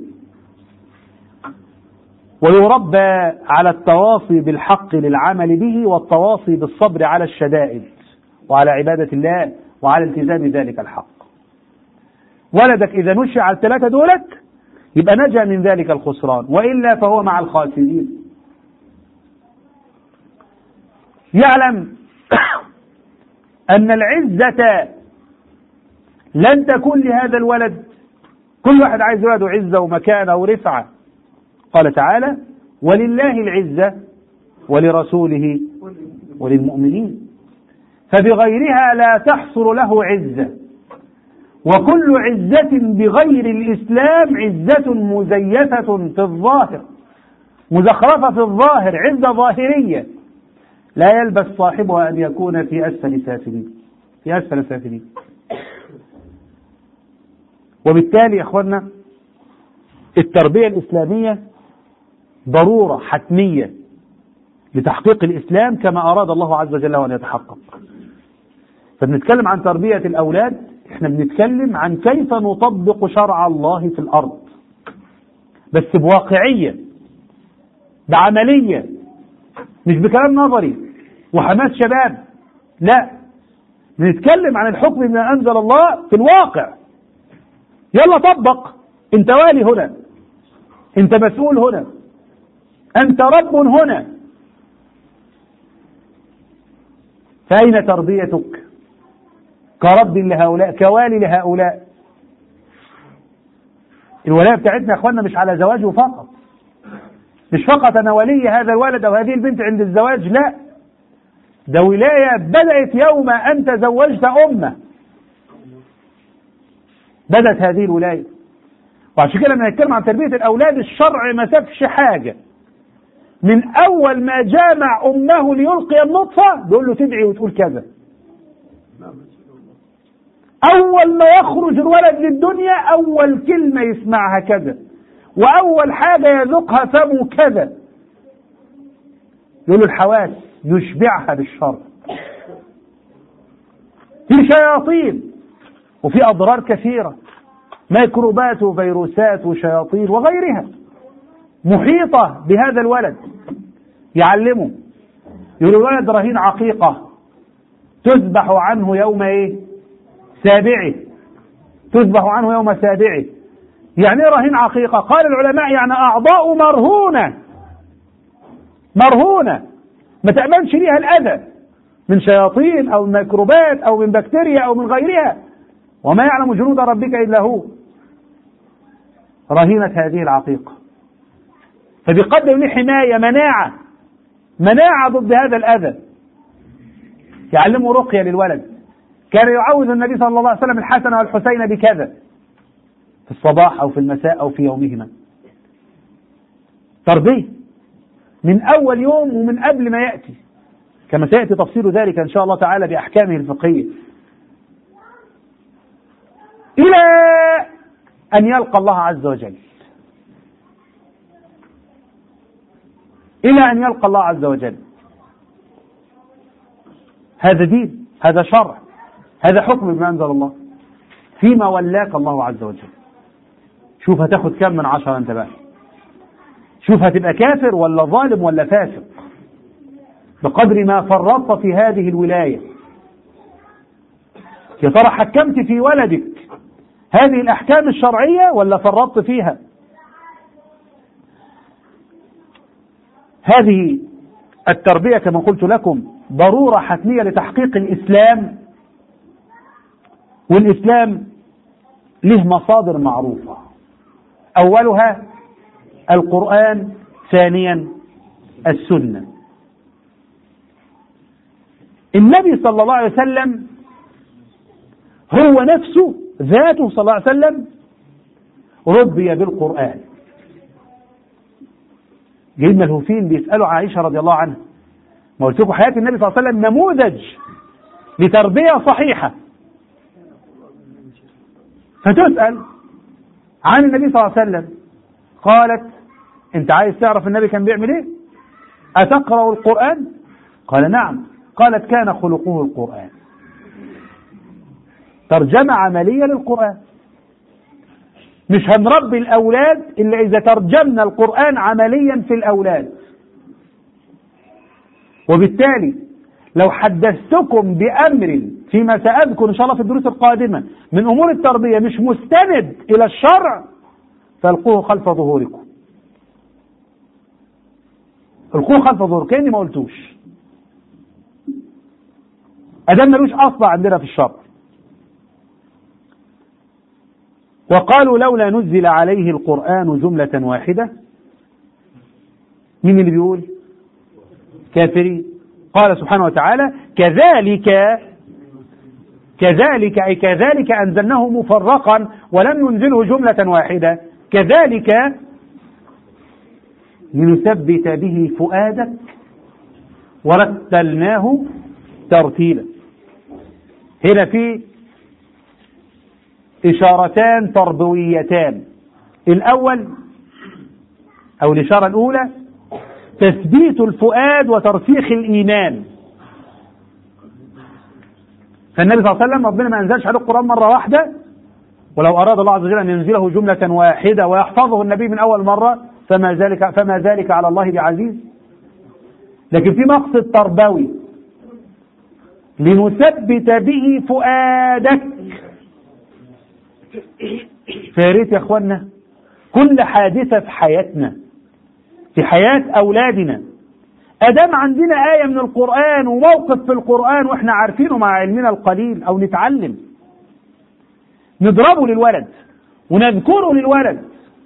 ويربى على التواصي بالحق للعمل به والتواصي بالصبر على الشدائد وعلى عبادة الله وعلى التزام ذلك الحق ولدك إذا نشأ على الثلاثة دولت يبقى نجا من ذلك الخسران وإلا فهو مع الخاسرين يعلم أن العزة لن تكون لهذا الولد كل واحد عايز ولده عزة ومكانة ورفعة قال تعالى ولله العزة ولرسوله وللمؤمنين فبغيرها لا تحصل له عزة وكل عزة بغير الإسلام عزة مزيفة في الظاهر مزخرفة في الظاهر عزة ظاهرية لا يلبس صاحبها أن يكون في أسفل سافلين في أسفل سافلين وبالتالي يا إخوانا التربية الإسلامية ضرورة حتمية لتحقيق الإسلام كما أراد الله عز وجل أن يتحقق فبنتكلم عن تربية الأولاد احنا بنتكلم عن كيف نطبق شرع الله في الأرض بس بواقعية بعملية مش بكلام نظري وحماس شباب لا بنتكلم عن الحكم بما أنزل الله في الواقع يلا طبق انت والي هنا انت مسؤول هنا انت رب هنا فأين تربيتك كرب لهؤلاء كوالي لهؤلاء الولاية بتاعتنا يا اخوانا مش على زواجه فقط مش فقط انا ولي هذا الولد او هذه البنت عند الزواج لا ده ولاية بدأت يوم أن تزوجت أمة بدأت هذه الولاية وعشان كده لما نتكلم عن تربية الأولاد الشرع ما سابش حاجة من أول ما جامع أمه ليلقي النطفة بيقول له تدعي وتقول كذا أول ما يخرج الولد للدنيا أول كلمة يسمعها كذا وأول حاجة يذوقها فمه كذا يقول له الحواس يشبعها بالشر في شياطين وفي أضرار كثيرة ميكروبات وفيروسات وشياطين وغيرها محيطة بهذا الولد يعلمه يقول الولد رهين عقيقة تذبح عنه يوم ايه سابعه تذبح عنه يوم سابعه يعني ايه رهين عقيقة قال العلماء يعني أعضاء مرهونة مرهونة ما تأمنش ليها الأذى من شياطين أو من ميكروبات أو من بكتيريا أو من غيرها وما يعلم جنود ربك إلا هو رهينة هذه العقيقة فبيقدم له حماية مناعة مناعة ضد هذا الأذى يعلمه رقية للولد كان يعوذ النبي صلى الله عليه وسلم الحسن والحسين بكذا في الصباح أو في المساء أو في يومهما تربية من أول يوم ومن قبل ما يأتي كما سيأتي تفصيل ذلك إن شاء الله تعالى بأحكامه الفقهية إلى أن يلقى الله عز وجل إلى أن يلقى الله عز وجل هذا دين هذا شرع هذا حكم بما أنزل الله فيما ولاك الله عز وجل شوف هتاخد كم من عشرة أنت بقى شوف هتبقى كافر ولا ظالم ولا فاسق بقدر ما فرطت في هذه الولاية يا ترى حكمت في ولدك هذه الأحكام الشرعية ولا فرطت فيها هذه التربية كما قلت لكم ضرورة حتمية لتحقيق الإسلام والإسلام له مصادر معروفة أولها القرآن ثانيا السنة النبي صلى الله عليه وسلم هو نفسه ذاته صلى الله عليه وسلم ربي بالقرآن جايين ملهوفين بيسألوا عائشة رضي الله عنها ما قلت لكم حياة النبي صلى الله عليه وسلم نموذج لتربية صحيحة فتسأل عن النبي صلى الله عليه وسلم قالت انت عايز تعرف النبي كان بيعمل ايه أتقرأ القرآن قال نعم قالت كان خلقه القرآن ترجمة عملية للقرآن مش هنربي الأولاد إلا إذا ترجمنا القرآن عمليا في الأولاد وبالتالي لو حدثتكم بأمر فيما سأذكر إن شاء الله في الدروس القادمة من أمور التربية مش مستند إلى الشرع فالقوه خلف ظهوركم القوه خلف ظهوركم كأني ما قلتوش أدام ملوش أصل عندنا في الشرع وقالوا لولا نزل عليه القرآن جملة واحدة مين اللي بيقول كافرين قال سبحانه وتعالى كذلك كذلك أي كذلك أنزلناه مفرقا ولم ننزله جملة واحدة كذلك لنثبت به فؤادك ورتلناه ترتيلا هنا في إشارتان تربويتان الأول أو الإشارة الأولى تثبيت الفؤاد وترسيخ الإيمان فالنبي صلى الله عليه وسلم ربنا ما أنزلش عليه القرآن مرة واحدة ولو أراد الله عز وجل أن ينزله جملة واحدة ويحفظه النبي من أول مرة فما ذلك فما ذلك على الله بعزيز لكن في مقصد تربوي لنثبت به فؤادك فياريت يا اخوانا كل حادثة في حياتنا في حياة أولادنا ادام عندنا آية من القرآن وموقف في القرآن واحنا عارفينه مع علمنا القليل او نتعلم نضربه للولد ونذكره للولد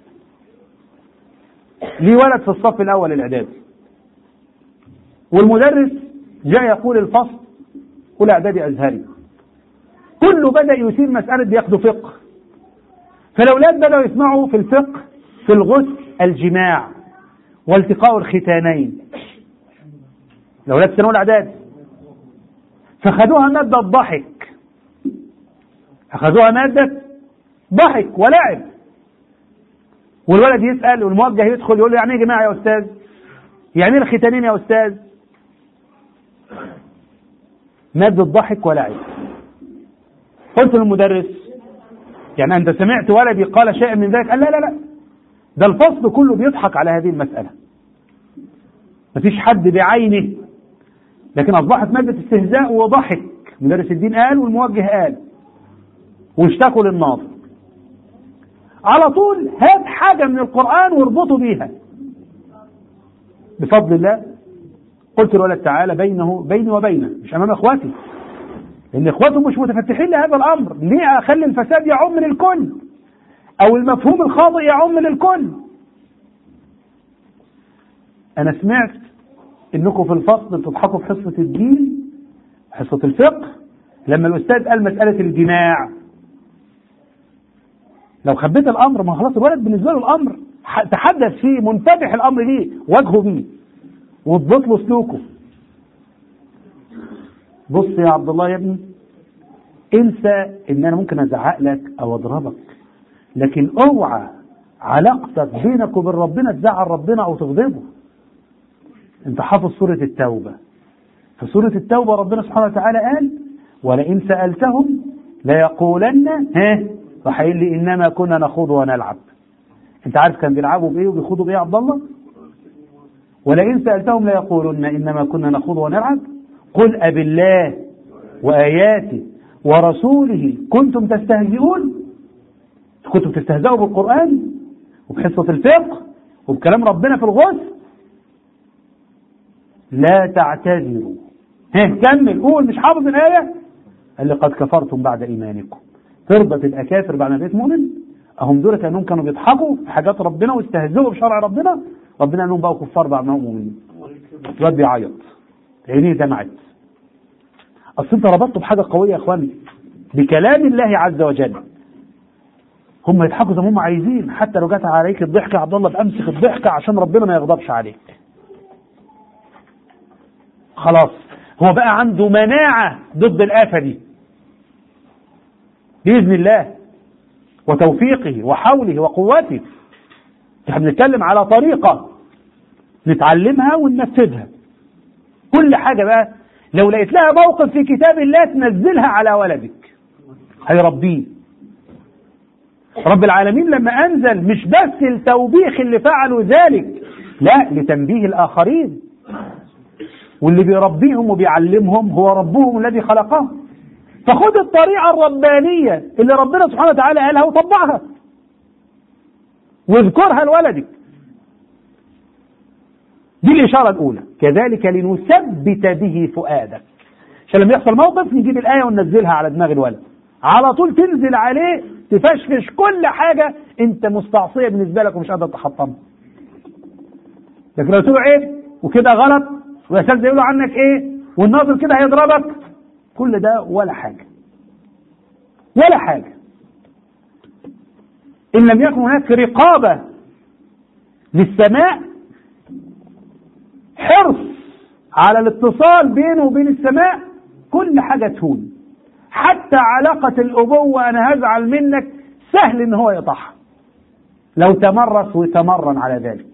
ليه ولد في الصف الاول الاعدادي والمدرس جاء يقول الفصل اولى اعدادي ازهري كله بدا يثير مساله بياخدوا فقه فالاولاد بداوا يسمعوا في الفقه في الغسل الجماع والتقاء الختانين الاولاد في ثانوي الاعدادي فخدوها ماده ضحك اخذوها ماده ضحك ولعب والولد يسال والموجه يدخل يقول له يعني ايه جماعه يا استاذ؟ يعني ايه الختانين يا استاذ؟ مادة ضحك ولعب قلت للمدرس يعني أنت سمعت ولدي قال شيئا من ذلك قال لا لا لا ده الفصل كله بيضحك على هذه المسألة مفيش حد بعينه لكن أصبحت مادة استهزاء وضحك مدرس الدين قال والموجه قال واشتكوا للناظر على طول هات حاجة من القرآن واربطه بيها بفضل الله قلت للولد تعالى بينه بيني وبينه مش امام اخواتي لان اخواته مش متفتحين لهذا الامر ليه اخلي الفساد يعم للكل او المفهوم الخاطئ يعم للكل انا سمعت انكم في الفصل بتضحكوا في حصه الدين حصه الفقه لما الاستاذ قال مساله الجماع لو خبيت الامر ما خلاص الولد بالنسبه له الامر تحدث فيه منفتح الامر ليه واجهه بيه واضبط له سلوكه بص يا عبد الله يا ابني انسى ان انا ممكن ازعق لك او اضربك لكن اوعى علاقتك بينك وبين ربنا تزعل ربنا او تغضبه انت حافظ سورة التوبة في سورة التوبة ربنا سبحانه وتعالى قال ولئن سألتهم ليقولن ها راح يقول لي انما كنا نخوض ونلعب انت عارف كان بيلعبوا بايه وبيخوضوا بايه يا عبد الله ولئن سألتهم ليقولن إنما كنا نخوض ونلعب قل أب الله وآياته ورسوله كنتم تستهزئون كنتم تستهزئوا بالقرآن وبحصة الفقه وبكلام ربنا في الغسل لا تعتذروا ها كمل قول مش حافظ الآية قال لي قد كفرتم بعد إيمانكم تربط الأكافر بعد ما بقيت مؤمن أهم دول كأنهم كانوا بيضحكوا في حاجات ربنا واستهزئوا بشرع ربنا ربنا انهم بقوا كفار بعد ما هم مؤمنين الواد بيعيط عينيه دمعت اصل انت ربطته بحاجه قويه يا اخواني بكلام الله عز وجل هم يضحكوا زي ما هم عايزين حتى لو جت عليك الضحكه يا عبد الله بامسك الضحكه عشان ربنا ما يغضبش عليك خلاص هو بقى عنده مناعه ضد الافه دي باذن الله وتوفيقه وحوله وقوته احنا بنتكلم على طريقة نتعلمها وننفذها كل حاجة بقى لو لقيت لها موقف في كتاب الله تنزلها على ولدك هيربيه رب العالمين لما أنزل مش بس التوبيخ اللي فعلوا ذلك لا لتنبيه الآخرين واللي بيربيهم وبيعلمهم هو ربهم الذي خلقهم فخد الطريقة الربانية اللي ربنا سبحانه وتعالى قالها وطبقها واذكرها لولدك دي الإشارة الأولى كذلك لنثبت به فؤادك عشان لما يحصل موقف نجيب الآية وننزلها على دماغ الولد على طول تنزل عليه تفشفش كل حاجة أنت مستعصية بالنسبة لك ومش قادر تحطمها لكن لو تقول عيب وكده غلط والأساتذة يقولوا عنك إيه والناظر كده هيضربك كل ده ولا حاجة ولا حاجة إن لم يكن هناك رقابة للسماء حرص على الاتصال بينه وبين السماء كل حاجة تهون حتى علاقة الأبوة أنا هزعل منك سهل إن هو يطحها لو تمرس ويتمرن على ذلك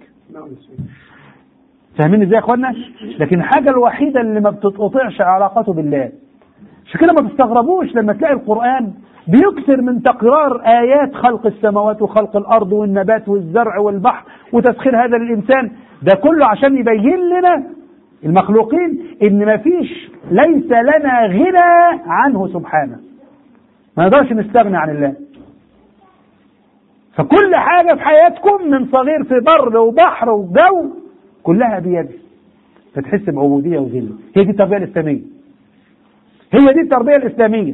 فاهمين ازاي يا اخوانا؟ لكن الحاجة الوحيدة اللي ما بتتقطعش علاقته بالله عشان كده ما تستغربوش لما تلاقي القرآن بيكثر من تكرار آيات خلق السماوات وخلق الأرض والنبات والزرع والبحر وتسخير هذا للإنسان ده كله عشان يبين لنا المخلوقين إن ما فيش ليس لنا غنى عنه سبحانه ما نقدرش نستغنى عن الله فكل حاجة في حياتكم من صغير في بر وبحر وجو كلها بيده فتحس بعبودية وذلة هي دي التربية الإسلامية هي دي التربية الإسلامية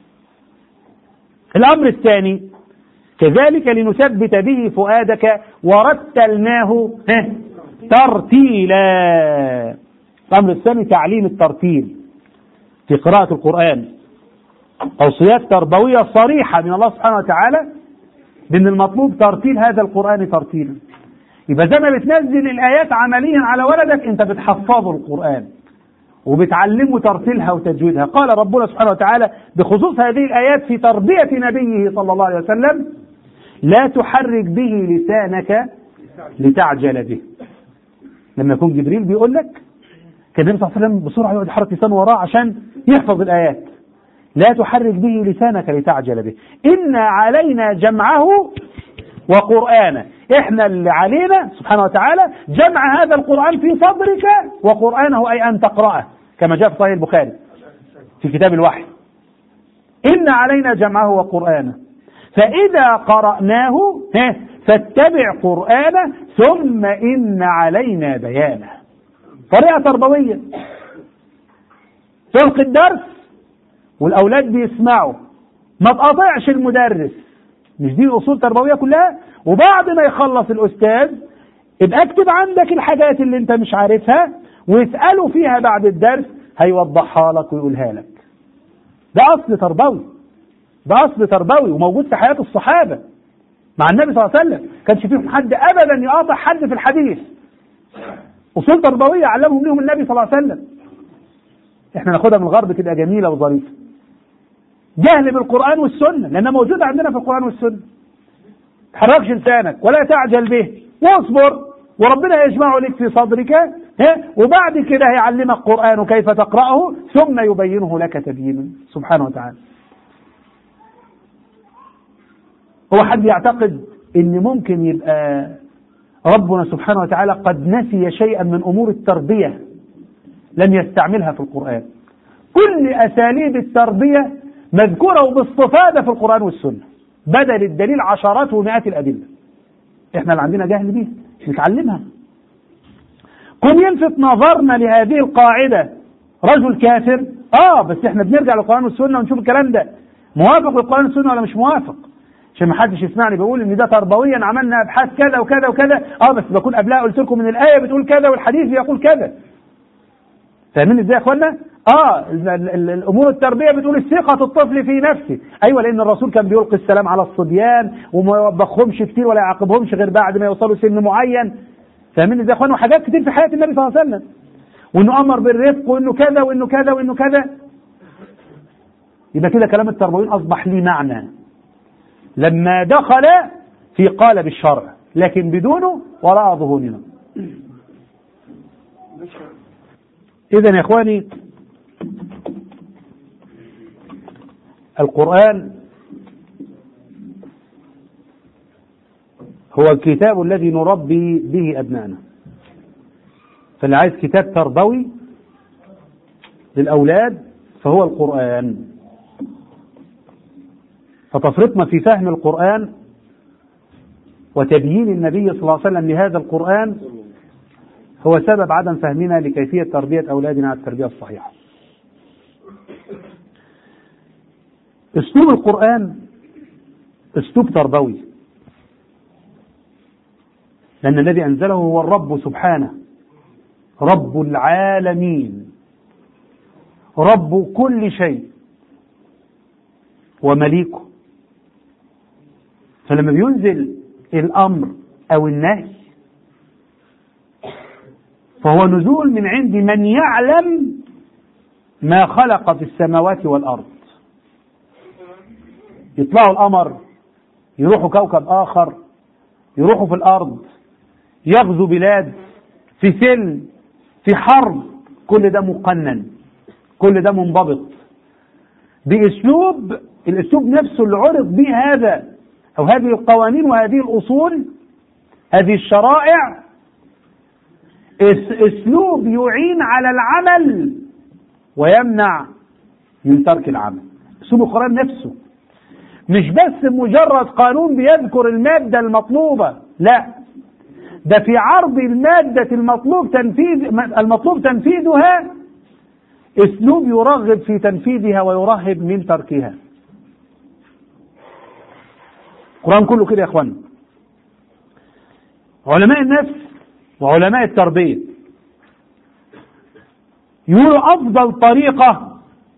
الأمر الثاني كذلك لنثبت به فؤادك ورتلناه ها، ترتيلا الأمر الثاني تعليم الترتيل في قراءة القرآن توصيات تربوية صريحة من الله سبحانه وتعالى بأن المطلوب ترتيل هذا القرآن ترتيلا يبقى زي ما بتنزل الآيات عمليا على ولدك أنت بتحفظه القرآن وبتعلمه ترتيلها وتجويدها قال ربنا سبحانه وتعالى بخصوص هذه الآيات في تربية نبيه صلى الله عليه وسلم لا تحرك به لسانك لتعجل به لما يكون جبريل بيقول لك كان النبي صلى الله عليه وسلم بسرعة يقعد يحرك لسانه وراه عشان يحفظ الآيات لا تحرك به لسانك لتعجل به إن علينا جمعه وقرآنه احنا اللي علينا سبحانه وتعالى جمع هذا القرآن في صدرك وقرآنه أي أن تقرأه كما جاء في صحيح البخاري في كتاب الوحي إن علينا جمعه وقرآنه فإذا قرأناه ها، فاتبع قرآنه ثم إن علينا بيانه طريقة تربوية تلقي الدرس والأولاد بيسمعوا ما تقاطعش المدرس مش دي أصول تربوية كلها وبعد ما يخلص الأستاذ ابقى اكتب عندك الحاجات اللي انت مش عارفها واسأله فيها بعد الدرس هيوضحها لك ويقولها لك ده أصل تربوي ده أصل تربوي وموجود في حياة الصحابة مع النبي صلى الله عليه وسلم كانش فيهم حد أبدا يقاطع حد في الحديث أصول تربوية علمهم لهم النبي صلى الله عليه وسلم احنا ناخدها من الغرب تبقى جميلة وظريفة جهل بالقرآن والسنة لأنها موجودة عندنا في القرآن والسنة تحركش لسانك ولا تعجل به واصبر وربنا يجمعه لك في صدرك ها وبعد كده هيعلمك قرآن كيف تقرأه ثم يبينه لك تبيينا سبحانه وتعالى هو حد يعتقد ان ممكن يبقى ربنا سبحانه وتعالى قد نسي شيئا من امور التربيه لم يستعملها في القران كل اساليب التربيه مذكوره وباستفاضه في القران والسنه بدل الدليل عشرات ومئات الادله احنا اللي عندنا جهل بيها نتعلمها كن يلفت نظرنا لهذه القاعده رجل كافر اه بس احنا بنرجع للقران والسنه ونشوف الكلام ده موافق للقران والسنه ولا مش موافق عشان ما حدش يسمعني بقول ان ده تربويا عملنا ابحاث كذا وكذا وكذا اه بس بكون قبلها قلت لكم ان الايه بتقول كذا والحديث بيقول كذا فاهمين ازاي يا اخوانا؟ اه ال- ال- ال- الامور التربيه بتقول الثقه الطفل في نفسه، ايوه لان الرسول كان بيلقي السلام على الصبيان وما يوبخهمش كتير ولا يعاقبهمش غير بعد ما يوصلوا سن معين. فاهمين ازاي يا اخوانا؟ وحاجات كتير في حياه النبي صلى الله عليه وسلم. وانه امر بالرفق وانه كذا وانه كذا وانه كذا. يبقى كده كلام التربويين اصبح ليه معنى. لما دخل في قالب الشرع لكن بدونه وراء ظهورنا إذا يا إخواني القرآن هو الكتاب الذي نربي به أبنائنا فاللي عايز كتاب تربوي للأولاد فهو القرآن فتفرطنا في فهم القرآن وتبيين النبي صلى الله عليه وسلم لهذا القرآن هو سبب عدم فهمنا لكيفية تربية أولادنا على التربية الصحيحة. أسلوب القرآن أسلوب تربوي. لأن الذي أنزله هو الرب سبحانه رب العالمين رب كل شيء ومليكه فلما بينزل الأمر أو النهي فهو نزول من عند من يعلم ما خلق في السماوات والأرض يطلعوا القمر يروحوا كوكب آخر يروحوا في الأرض يغزو بلاد في سلم في حرب كل ده مقنن كل ده منضبط بأسلوب الأسلوب نفسه اللي عرض به هذا أو هذه القوانين وهذه الأصول هذه الشرائع اسلوب يعين على العمل ويمنع من ترك العمل اسلوب القران نفسه مش بس مجرد قانون بيذكر الماده المطلوبه لا ده في عرض المادة المطلوب تنفيذ المطلوب تنفيذها اسلوب يرغب في تنفيذها ويرهب من تركها القرآن كله كده يا اخوانا علماء النفس وعلماء التربية يقولوا أفضل طريقة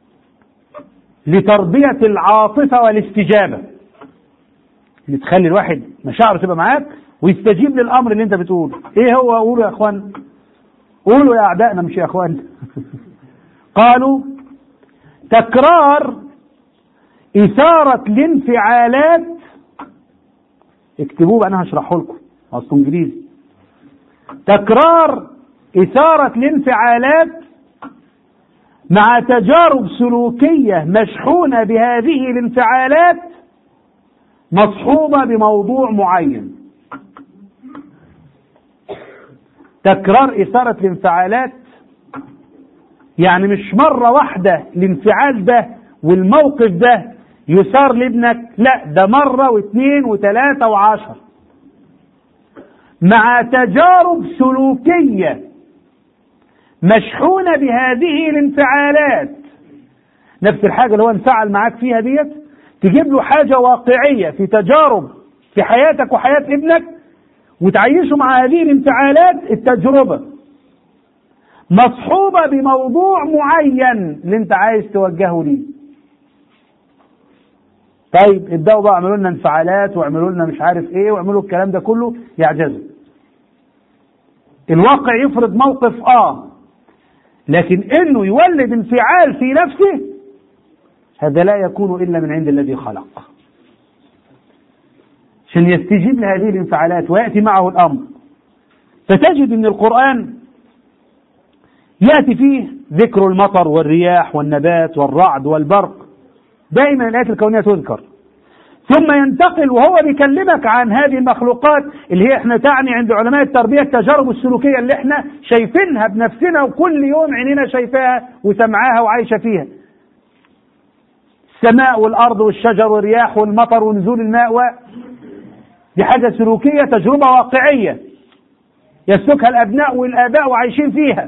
لتربية العاطفة والاستجابة اللي تخلي الواحد مشاعره تبقى معاك ويستجيب للأمر اللي أنت بتقوله إيه هو قولوا يا أخوان قولوا يا أعدائنا مش يا أخوان قالوا تكرار إثارة الانفعالات اكتبوه بقى أنا هشرحه لكم أصله إنجليزي تكرار إثارة الانفعالات مع تجارب سلوكية مشحونة بهذه الانفعالات مصحوبة بموضوع معين تكرار إثارة الانفعالات يعني مش مرة واحدة الانفعال ده والموقف ده يثار لابنك لا ده مرة واثنين وثلاثة وعشر مع تجارب سلوكية مشحونة بهذه الانفعالات نفس الحاجة اللي هو انفعل معاك فيها ديت تجيب له حاجة واقعية في تجارب في حياتك وحياة ابنك وتعيشه مع هذه الانفعالات التجربة مصحوبة بموضوع معين اللي انت عايز توجهه ليه طيب ابدأوا بقى اعملوا لنا انفعالات واعملوا لنا مش عارف ايه واعملوا الكلام ده كله يعجزوا الواقع يفرض موقف اه لكن انه يولد انفعال في نفسه هذا لا يكون الا من عند الذي خلق عشان يستجيب لهذه الانفعالات وياتي معه الامر فتجد ان القران ياتي فيه ذكر المطر والرياح والنبات والرعد والبرق دائما الايات الكونيه تذكر ثم ينتقل وهو بيكلمك عن هذه المخلوقات اللي هي احنا تعني عند علماء التربيه التجارب السلوكيه اللي احنا شايفينها بنفسنا وكل يوم عينينا شايفاها وسمعاها وعايشه فيها. السماء والارض والشجر والرياح والمطر ونزول الماء و دي حاجه سلوكيه تجربه واقعيه يسلكها الابناء والاباء وعايشين فيها.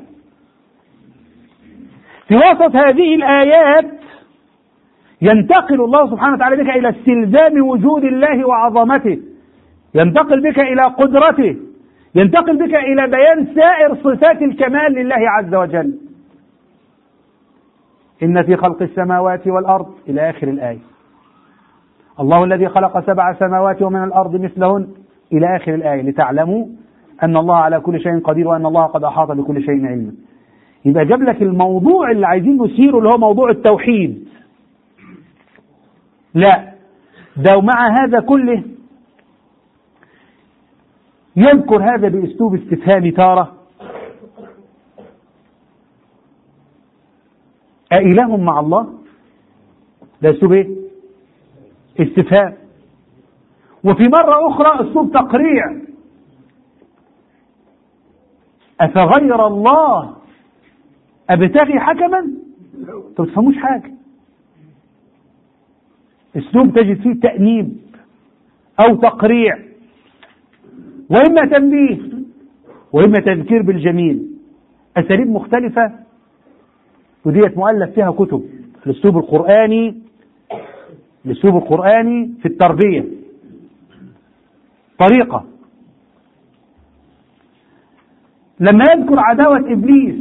في وسط هذه الايات ينتقل الله سبحانه وتعالى بك إلى استلزام وجود الله وعظمته ينتقل بك إلى قدرته ينتقل بك إلى بيان سائر صفات الكمال لله عز وجل إن في خلق السماوات والأرض إلى آخر الآية الله الذي خلق سبع سماوات ومن الأرض مثلهن إلى آخر الآية لتعلموا أن الله على كل شيء قدير وأن الله قد أحاط بكل شيء علما يبقى جاب لك الموضوع اللي عايزين نثيره اللي هو موضوع التوحيد لا ده ومع هذا كله يذكر هذا باسلوب استفهام تاره أإله مع الله ده اسلوب ايه استفهام وفي مرة أخرى اسلوب تقريع أفغير الله أبتغي حكما انتوا تفهموش حاجة اسلوب تجد فيه تأنيب او تقريع واما تنبيه واما تذكير بالجميل اساليب مختلفه وديت مؤلف فيها كتب الاسلوب القراني الاسلوب القراني في التربيه طريقه لما يذكر عداوه ابليس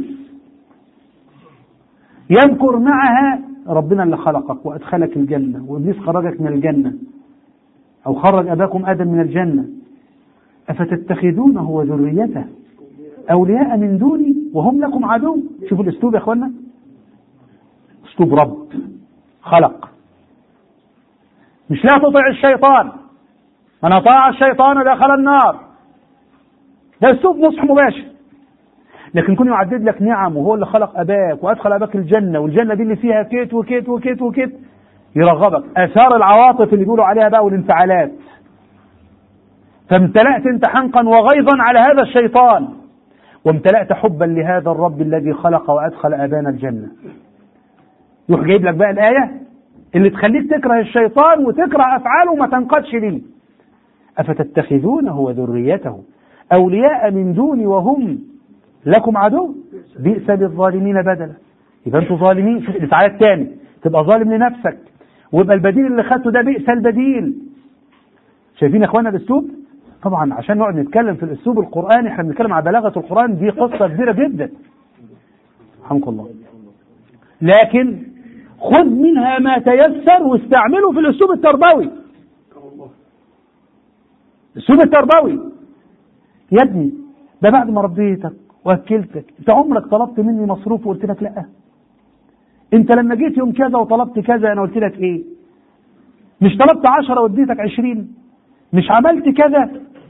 يذكر معها ربنا اللي خلقك وأدخلك الجنة وإبليس خرجك من الجنة أو خرج أباكم آدم من الجنة أفتتخذونه وذريته أولياء من دوني وهم لكم عدو شوفوا الأسلوب يا أخوانا أسلوب رب خلق مش لا تطع الشيطان من أطاع الشيطان دخل النار ده أسلوب نصح مباشر لكن كون يعدد لك نعم وهو اللي خلق اباك وادخل اباك الجنه والجنه دي اللي فيها كيت وكيت وكيت وكيت يرغبك اثار العواطف اللي بيقولوا عليها بقى والانفعالات فامتلأت انت حنقا وغيظا على هذا الشيطان وامتلأت حبا لهذا الرب الذي خلق وادخل ابانا الجنه يروح جايب لك بقى الايه اللي تخليك تكره الشيطان وتكره افعاله وما تنقادش ليه افتتخذونه وذريته أولياء من دوني وهم لكم عدو بئس للظالمين بدلا يبقى انتوا ظالمين في الإفعال الثاني تبقى ظالم لنفسك ويبقى البديل اللي خدته ده بئس البديل شايفين يا اخوانا الاسلوب طبعا عشان نقعد نتكلم في الاسلوب القراني احنا بنتكلم على بلاغه القران دي قصه كبيره جدا رحمك الله لكن خذ منها ما تيسر واستعمله في الاسلوب التربوي الاسلوب التربوي يا ابني ده بعد ما ربيتك واكلتك انت عمرك طلبت مني مصروف وقلت لك لا انت لما جيت يوم كذا وطلبت كذا انا قلت لك ايه مش طلبت عشرة واديتك عشرين مش عملت كذا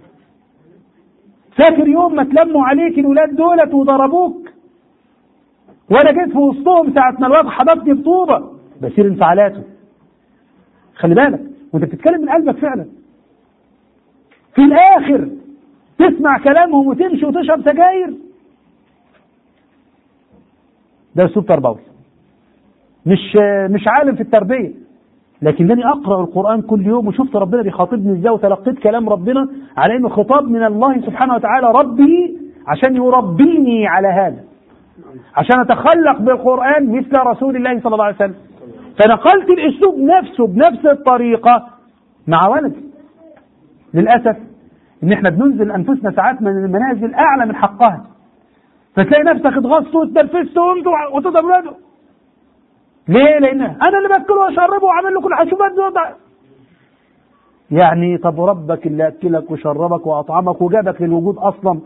فاكر يوم ما تلموا عليك الولاد دولت وضربوك وانا جيت في وسطهم ساعة ما الواد حضرتني بطوبة بصير انفعالاته خلي بالك وانت بتتكلم من قلبك فعلا في الاخر تسمع كلامهم وتمشي وتشرب سجاير ده اسلوب تربوي مش مش عالم في التربيه لكنني اقرا القران كل يوم وشفت ربنا بيخاطبني ازاي وتلقيت كلام ربنا على انه خطاب من الله سبحانه وتعالى ربي عشان يربيني على هذا عشان اتخلق بالقران مثل رسول الله صلى الله عليه وسلم فنقلت الاسلوب نفسه بنفس الطريقه مع ولدي للاسف ان احنا بننزل انفسنا ساعات من المنازل اعلى من حقها فتلاقي نفسك اتغصت واتنرفزت وقمت وتضرب ولاده ليه؟ لان انا اللي باكله واشربه وعامل له كل حشوفات دي يعني طب ربك اللي اكلك وشربك واطعمك وجابك للوجود اصلا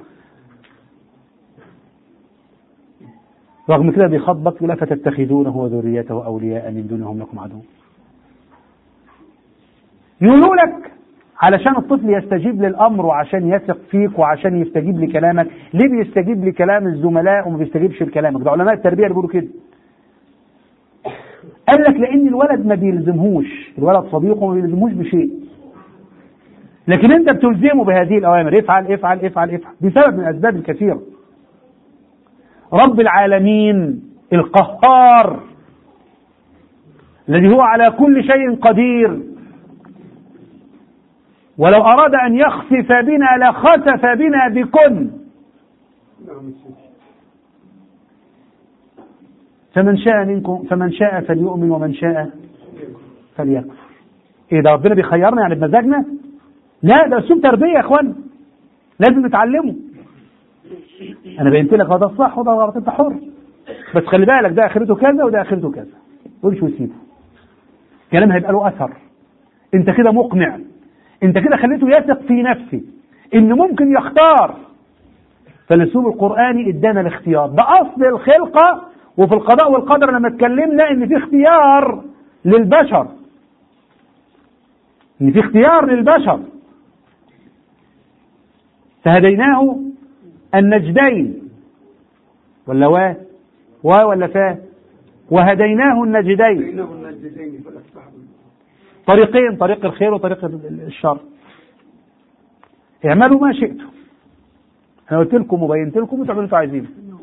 رغم كده بيخاطبك يقول فتتخذونه وذريته اولياء من دونهم لكم عدو يقولوا لك علشان الطفل يستجيب للامر وعشان يثق فيك وعشان يستجيب لكلامك ليه بيستجيب لكلام الزملاء وما بيستجيبش لكلامك ده علماء التربيه اللي بيقولوا كده قال لك لان الولد ما بيلزمهوش الولد صديقه ما بيلزمهوش بشيء لكن انت بتلزمه بهذه الاوامر افعل افعل افعل افعل بسبب من الاسباب الكثيره رب العالمين القهار الذي هو على كل شيء قدير ولو أراد أن يخسف بنا لخسف بنا بكن فمن شاء منكم فمن شاء فليؤمن ومن شاء فليكفر ايه ده ربنا بيخيرنا يعني بمزاجنا لا ده اسلوب تربيه يا اخوان لازم نتعلمه انا بينت لك ده الصح وده غلط انت حر بس خلي بالك ده اخرته كذا وده اخرته كذا قولش وسيبه كلام هيبقى له اثر انت كده مقنع انت كده خليته يثق في نفسه ان ممكن يختار فالاسلوب القراني ادانا الاختيار ده اصل الخلقه وفي القضاء والقدر لما اتكلمنا ان في اختيار للبشر ان في اختيار للبشر فهديناه النجدين ولا وا وا ولا فا وهديناه النجدين طريقين طريق الخير وطريق الشر اعملوا ما شئتم انا قلت لكم وبينت لكم وتعملوا انتوا عايزينه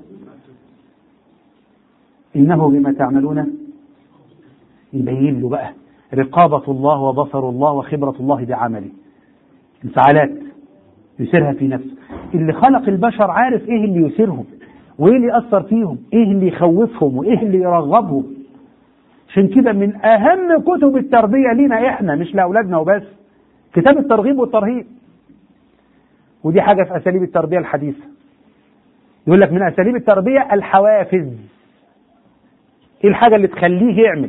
انه بما تعملون يبين له بقى رقابة الله وبصر الله وخبرة الله بعمله انفعالات يسيرها في نفسه اللي خلق البشر عارف ايه اللي يثيرهم وايه اللي يأثر فيهم ايه اللي يخوفهم وايه اللي يرغبهم عشان كده من اهم كتب التربيه لينا احنا مش لاولادنا وبس كتاب الترغيب والترهيب ودي حاجه في اساليب التربيه الحديثه يقول لك من اساليب التربيه الحوافز ايه الحاجه اللي تخليه يعمل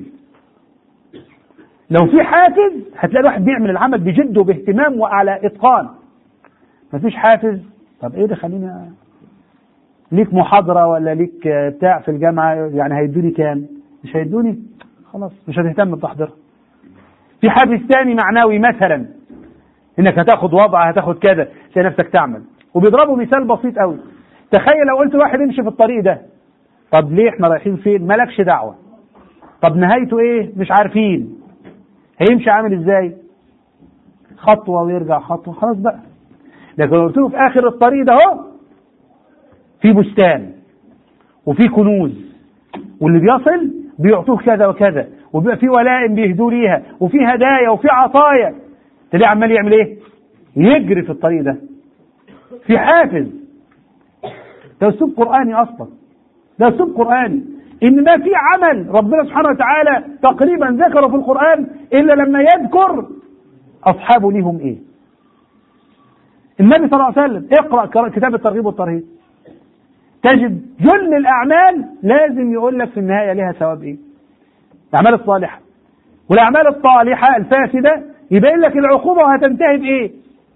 لو في حافز هتلاقي الواحد بيعمل العمل بجد وباهتمام وعلى اتقان مفيش حافز طب ايه ده خليني ليك محاضره ولا ليك بتاع في الجامعه يعني هيدوني كام مش هيدوني خلاص مش هتهتم بتحضيرها في حافز ثاني معنوي مثلا انك هتاخد وضع هتاخد كذا تلاقي نفسك تعمل وبيضربوا مثال بسيط قوي تخيل لو قلت واحد امشي في الطريق ده طب ليه احنا رايحين فين مالكش دعوه طب نهايته ايه مش عارفين هيمشي عامل ازاي خطوه ويرجع خطوه خلاص بقى لكن لو قلت له في اخر الطريق ده اهو في بستان وفي كنوز واللي بيصل بيعطوه كذا وكذا وبيبقى في ولائم بيهدوا ليها وفي هدايا وفي عطايا تلاقيه عمال يعمل ايه؟ يجري في الطريق ده في حافز ده اسلوب قراني اصلا ده اسلوب قراني ان ما في عمل ربنا سبحانه وتعالى تقريبا ذكره في القران الا لما يذكر اصحابه ليهم ايه النبي صلى الله عليه وسلم اقرا كتاب الترغيب والترهيب تجد جل الاعمال لازم يقول لك في النهايه لها ثواب ايه الاعمال الصالحه والاعمال الصالحه الفاسده يبين لك العقوبه وهتنتهي بايه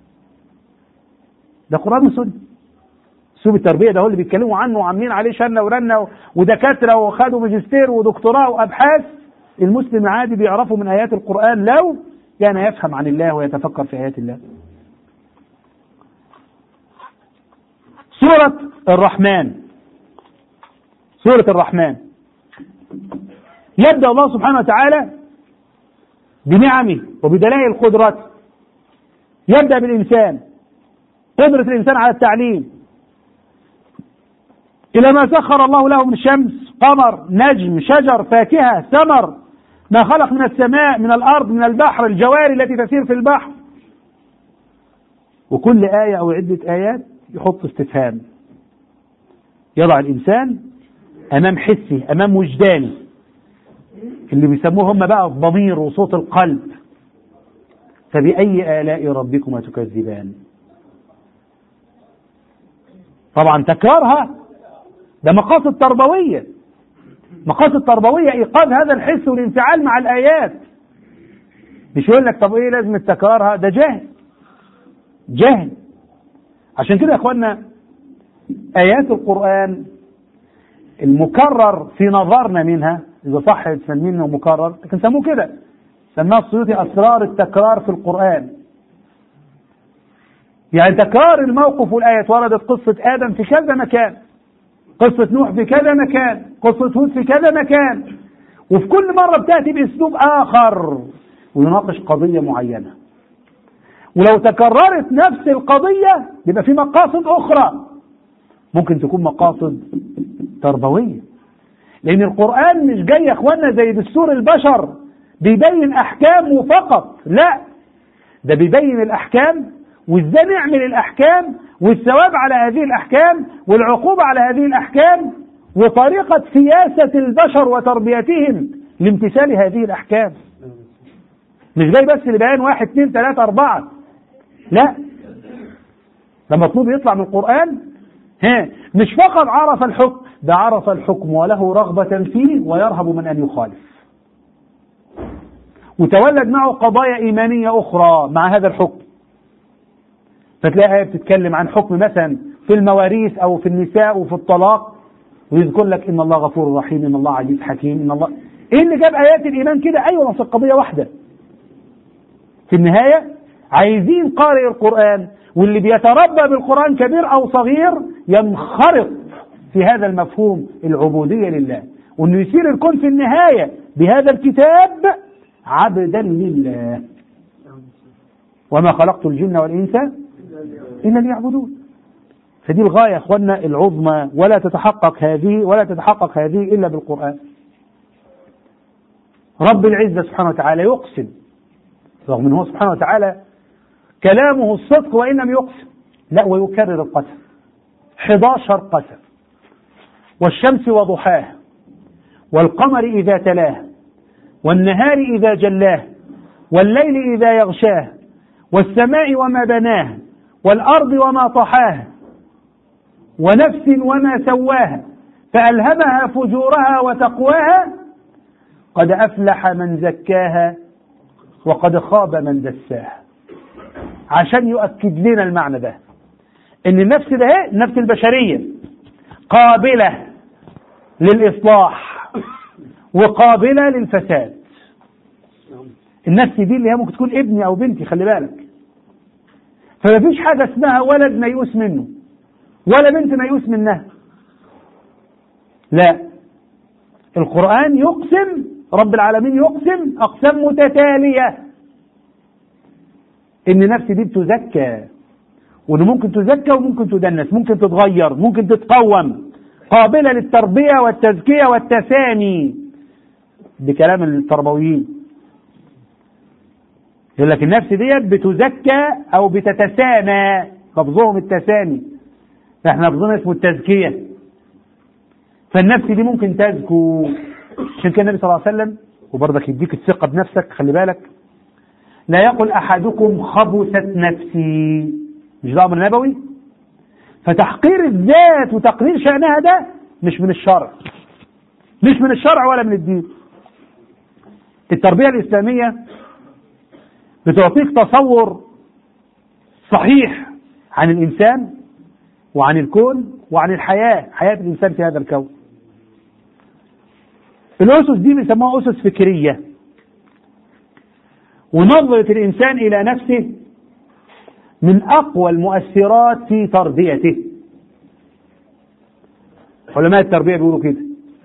ده قران وسنه اسلوب التربيه ده هو اللي بيتكلموا عنه وعاملين عليه شنه ورنه ودكاتره وخدوا ماجستير ودكتوراه وابحاث المسلم العادي بيعرفه من ايات القران لو كان يفهم عن الله ويتفكر في ايات الله سورة الرحمن سورة الرحمن يبدأ الله سبحانه وتعالى بنعمه وبدلائل قدرته يبدأ بالإنسان قدرة الإنسان على التعليم إلى ما سخر الله له من شمس قمر نجم شجر فاكهة ثمر ما خلق من السماء من الأرض من البحر الجواري التي تسير في البحر وكل آية أو عدة آيات يحط استفهام يضع الإنسان أمام حسي أمام وجداني اللي بيسموه هم بقى الضمير وصوت القلب فبأي آلاء ربكما تكذبان طبعا تكرارها ده مقاصد تربوية مقاصد تربوية إيقاظ هذا الحس والانفعال مع الآيات مش يقول لك طب إيه لازم تكرارها ده جهل جهل عشان كده يا اخوانا ايات القران المكرر في نظرنا منها اذا صح تسميه انه مكرر لكن سموه كده سماه السيوطي اسرار التكرار في القران يعني تكرار الموقف والايات وردت قصه ادم في كذا مكان قصه نوح في كذا مكان قصه هود في كذا مكان وفي كل مره بتاتي باسلوب اخر ويناقش قضيه معينه ولو تكررت نفس القضية يبقى في مقاصد أخرى ممكن تكون مقاصد تربوية لأن القرآن مش جاي يا إخوانا زي دستور البشر بيبين أحكام فقط لا ده بيبين الأحكام وإزاي نعمل الأحكام والثواب على هذه الأحكام والعقوبة على هذه الأحكام وطريقة سياسة البشر وتربيتهم لامتثال هذه الأحكام مش جاي بس لبيان واحد اثنين ثلاثة أربعة لا ده مطلوب يطلع من القرآن ها مش فقط عرف الحكم ده عرف الحكم وله رغبة فيه ويرهب من أن يخالف وتولد معه قضايا إيمانية أخرى مع هذا الحكم فتلاقي آية بتتكلم عن حكم مثلا في المواريث أو في النساء وفي الطلاق ويذكر لك إن الله غفور رحيم إن الله عزيز حكيم إن الله إيه اللي جاب آيات الإيمان كده أيوة بس القضية واحدة في النهاية عايزين قارئ القرآن واللي بيتربى بالقرآن كبير أو صغير ينخرط في هذا المفهوم العبودية لله وأنه يصير الكون في النهاية بهذا الكتاب عبدا لله وما خلقت الجن والإنس إلا ليعبدون فدي الغاية يا أخوانا العظمى ولا تتحقق هذه ولا تتحقق هذه إلا بالقرآن رب العزة سبحانه وتعالى يقسم رغم أنه سبحانه وتعالى كلامه الصدق وإن لم يقسم لا ويكرر القسم 11 قسم والشمس وضحاها والقمر إذا تلاه والنهار إذا جلاه والليل إذا يغشاه والسماء وما بناه والأرض وما طحاها ونفس وما سواها فألهمها فجورها وتقواها قد أفلح من زكاها وقد خاب من دساها عشان يؤكد لنا المعنى ده ان النفس ده ايه النفس البشريه قابله للاصلاح وقابله للفساد النفس دي اللي هي ممكن تكون ابني او بنتي خلي بالك فما فيش حاجه اسمها ولد ميؤوس منه ولا بنت ميؤوس منها لا القران يقسم رب العالمين يقسم اقسام متتاليه ان نفسي دي بتزكى وان ممكن تزكى وممكن تدنس ممكن تتغير ممكن تتقوم قابلة للتربية والتزكية والتسامي بكلام التربويين يقول لك النفس ديت بتزكى او بتتسامى لفظهم التسامي احنا لفظنا اسمه التزكية فالنفس دي ممكن تزكو عشان كده النبي صلى الله عليه وسلم وبرضك يديك الثقة بنفسك خلي بالك لا يقل أحدكم خبثت نفسي مش ده أمر نبوي فتحقير الذات وتقليل شأنها ده مش من الشرع مش من الشرع ولا من الدين التربية الإسلامية بتعطيك تصور صحيح عن الإنسان وعن الكون وعن الحياة حياة الإنسان في هذا الكون الأسس دي بيسموها أسس فكرية ونظرة الإنسان إلى نفسه من أقوى المؤثرات في تربيته علماء التربية بيقولوا كده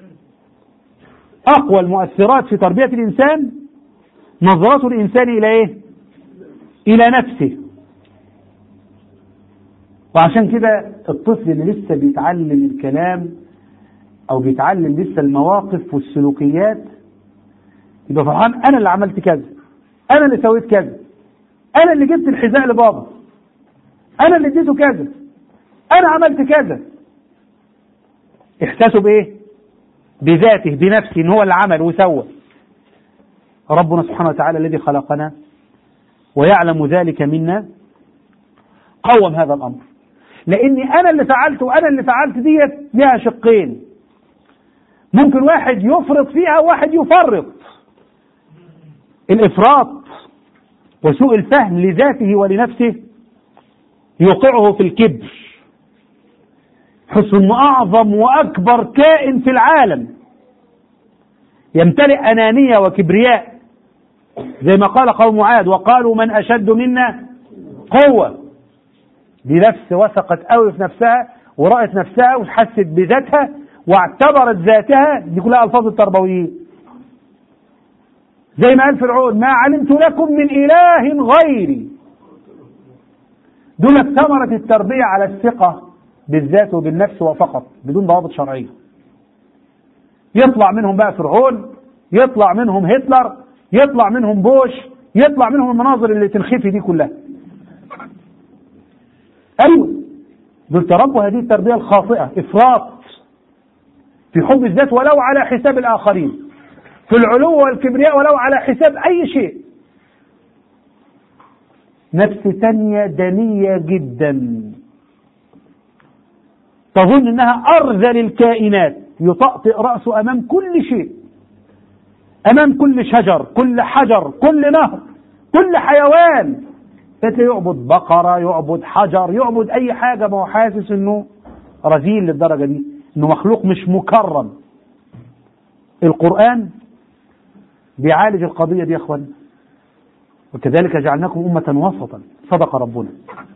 أقوى المؤثرات في تربية الإنسان نظرة الإنسان إلى إيه؟ إلى نفسه وعشان كده الطفل اللي لسه بيتعلم الكلام أو بيتعلم لسه المواقف والسلوكيات يبقى فرحان أنا اللي عملت كذا أنا اللي سويت كذا أنا اللي جبت الحذاء لبابا أنا اللي اديته كذا أنا عملت كذا إحساسه بإيه؟ بذاته بنفسه إن هو اللي عمل وسوى ربنا سبحانه وتعالى الذي خلقنا ويعلم ذلك منا قوم هذا الأمر لأني أنا اللي فعلت وأنا اللي فعلت ديت لها شقين ممكن واحد يفرط فيها وواحد يفرط الإفراط وسوء الفهم لذاته ولنفسه يوقعه في الكبر حسن أعظم وأكبر كائن في العالم يمتلئ أنانية وكبرياء زي ما قال قوم عاد وقالوا من أشد منا قوة دي نفس وثقت قوي في نفسها ورأت نفسها وحست بذاتها واعتبرت ذاتها دي كلها ألفاظ التربويين زي ما قال فرعون ما علمت لكم من إله غيري دول ثمرة التربية على الثقة بالذات وبالنفس وفقط بدون ضوابط شرعية يطلع منهم بقى فرعون يطلع منهم هتلر يطلع منهم بوش يطلع منهم المناظر اللي تنخفي دي كلها ايوه دول تربوا هذه التربيه الخاطئه افراط في حب الذات ولو على حساب الاخرين في العلو والكبرياء ولو على حساب اي شيء نفس ثانيه دنيه جدا تظن انها ارذل الكائنات يطأطئ راسه امام كل شيء امام كل شجر كل حجر كل نهر كل حيوان فتلاقيه يعبد بقرة يعبد حجر يعبد أي حاجة ما هو حاسس إنه رذيل للدرجة دي إنه مخلوق مش مكرم بيعالج القضية دي يا أخوان وكذلك جعلناكم أمة وسطا صدق ربنا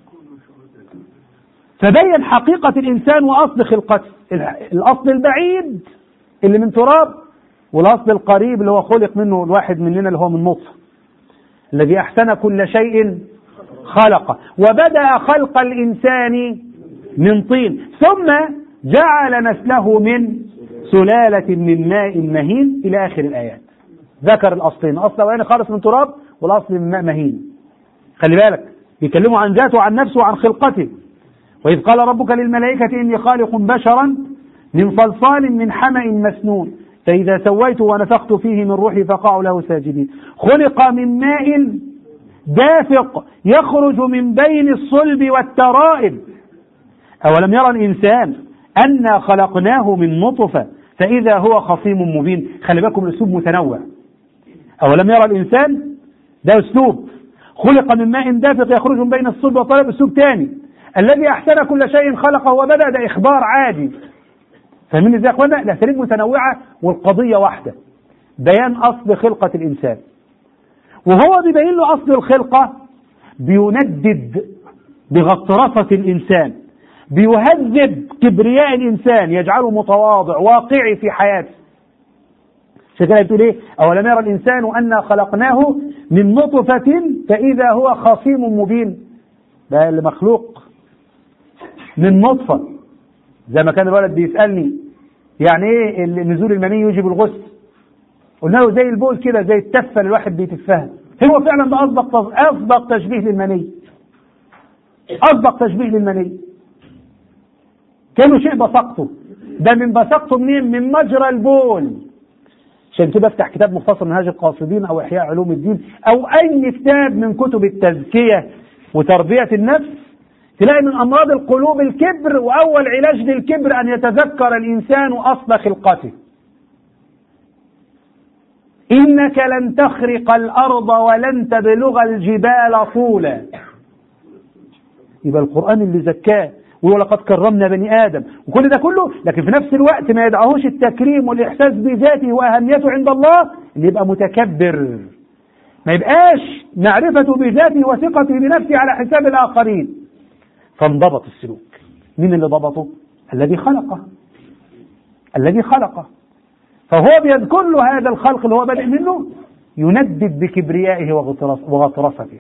فبين حقيقة الإنسان وأصل خلقته الأصل البعيد اللي من تراب والأصل القريب اللي هو خلق منه الواحد مننا اللي هو من نطفة الذي أحسن كل شيء خلقه وبدأ خلق الإنسان من طين ثم جعل نسله من سلالة من ماء مهين إلى آخر الآيات ذكر الأصلين أصل أولاني خالص من تراب والأصل من ماء مهين خلي بالك بيكلموا عن ذاته وعن نفسه وعن خلقته وإذ قال ربك للملائكة إني خالق بشرا من صلصال من حمأ مسنون فإذا سويت ونفخت فيه من روحي فقعوا له ساجدين خلق من ماء دافق يخرج من بين الصلب والترائب أولم يرى الإنسان أنا خلقناه من نطفة فإذا هو خصيم مبين خلي بالكم الأسلوب متنوع أولم يرى الإنسان ده أسلوب خلق من ماء دافق يخرج من بين الصلب والترائب أسلوب ثاني الذي أحسن كل شيء خلقه وبدأ ده إخبار عادي فاهمين ازاي يا اخوانا؟ الاساليب متنوعه والقضيه واحده. بيان اصل خلقه الانسان. وهو بيبين له اصل الخلقه بيندد بغطرسه الانسان. بيهذب كبرياء الانسان يجعله متواضع واقعي في حياته. عشان كده بتقول ايه؟ اولم يرى الانسان انا خلقناه من نطفه فاذا هو خصيم مبين. ده اللي مخلوق من نطفه زي ما كان الولد بيسالني يعني ايه نزول المني يوجب الغسل قلنا له زي البول كده زي التفه اللي الواحد بيتفها هو فعلا ده اصدق اصدق تشبيه للمني أصدق تشبيه للمني كانوا شيء بسقطه ده من بسقطه منين من مجرى البول عشان كده افتح كتاب مختصر منهاج القاصدين او احياء علوم الدين او اي كتاب من كتب التزكيه وتربيه النفس تلاقي من امراض القلوب الكبر واول علاج للكبر ان يتذكر الانسان اصل خلقته انك لن تخرق الارض ولن تبلغ الجبال طولا يبقى القران اللي زكاه ولقد كرمنا بني ادم وكل ده كله لكن في نفس الوقت ما يدعوش التكريم والاحساس بذاته واهميته عند الله اللي يبقى متكبر ما يبقاش معرفته بذاته وثقته بنفسه على حساب الاخرين فانضبط السلوك مين اللي ضبطه الذي خلقه الذي خلقه فهو بيذكر له هذا الخلق اللي هو بادئ منه يندد بكبريائه وغطرسته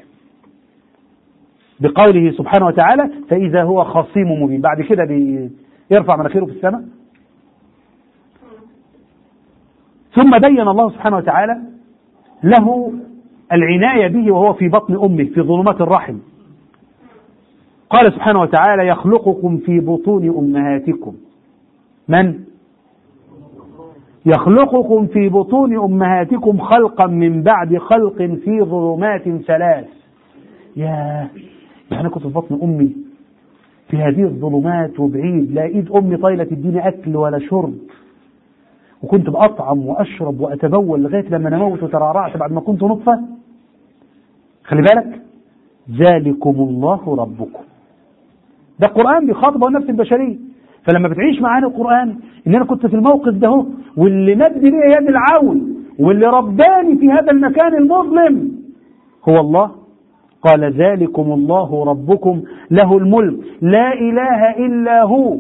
بقوله سبحانه وتعالى فإذا هو خصيم مبين بعد كده بيرفع مناخيره في السماء ثم بين الله سبحانه وتعالى له العناية به وهو في بطن أمه في ظلمات الرحم قال سبحانه وتعالى يخلقكم في بطون أمهاتكم من؟ يخلقكم في بطون أمهاتكم خلقا من بعد خلق في ظلمات ثلاث يا يعني كنت في بطن أمي في هذه الظلمات وبعيد لا إيد أمي طايلة تديني أكل ولا شرب وكنت بأطعم وأشرب وأتبول لغاية لما أنا موت وترعرعت بعد ما كنت نطفة خلي بالك ذلكم الله ربكم ده القرآن بيخاطب النفس البشرية فلما بتعيش معانا القرآن إن أنا كنت في الموقف ده هو واللي مد لي يد العون واللي رباني في هذا المكان المظلم هو الله قال ذلكم الله ربكم له الملك لا إله إلا هو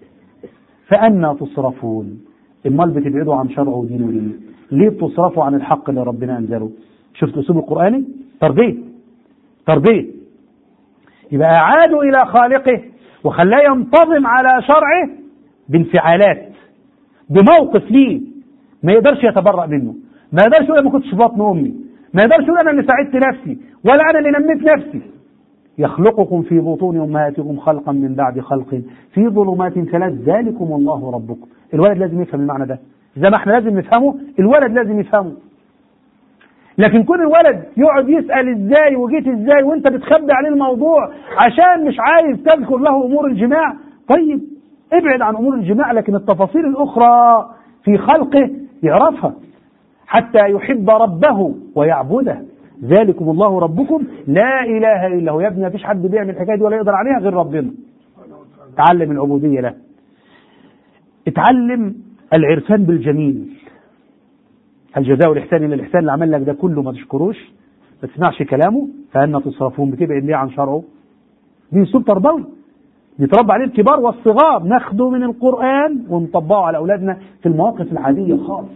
فأنا تصرفون امال بتبعدوا عن شرعه ودينه ليه؟ ليه بتصرفوا عن الحق اللي ربنا أنزله؟ شفت الأسلوب القرآني؟ تربية تربية يبقى أعادوا إلى خالقه وخلاه ينتظم على شرعه بانفعالات بموقف ليه ما يقدرش يتبرأ منه ما يقدرش يقول ما كنتش في بطن أمي ما يقدرش يقول أنا اللي ساعدت نفسي ولا أنا اللي نميت نفسي يخلقكم في بطون أمهاتكم خلقا من بعد خلق في ظلمات ثلاث ذلكم الله ربكم الولد لازم يفهم المعنى ده زي ما احنا لازم نفهمه الولد لازم يفهمه لكن كل الولد يقعد يسأل ازاي وجيت ازاي وانت بتخبي عليه الموضوع عشان مش عايز تذكر له امور الجماع طيب ابعد عن امور الجماع لكن التفاصيل الاخرى في خلقه يعرفها حتى يحب ربه ويعبده ذلكم الله ربكم لا اله الا هو يا ابني مفيش حد بيعمل الحكايه دي ولا يقدر عليها غير ربنا تعلم العبوديه له اتعلم العرفان بالجميل الجزاء والإحسان إلا الإحسان اللي عمل لك ده كله ما تشكروش ما تسمعش كلامه فأنا تصرفون بتبعد ليه عن شرعه دي أسلوب تربوي بيتربى عليه الكبار والصغار ناخده من القرآن ونطبقه على أولادنا في المواقف العادية خالص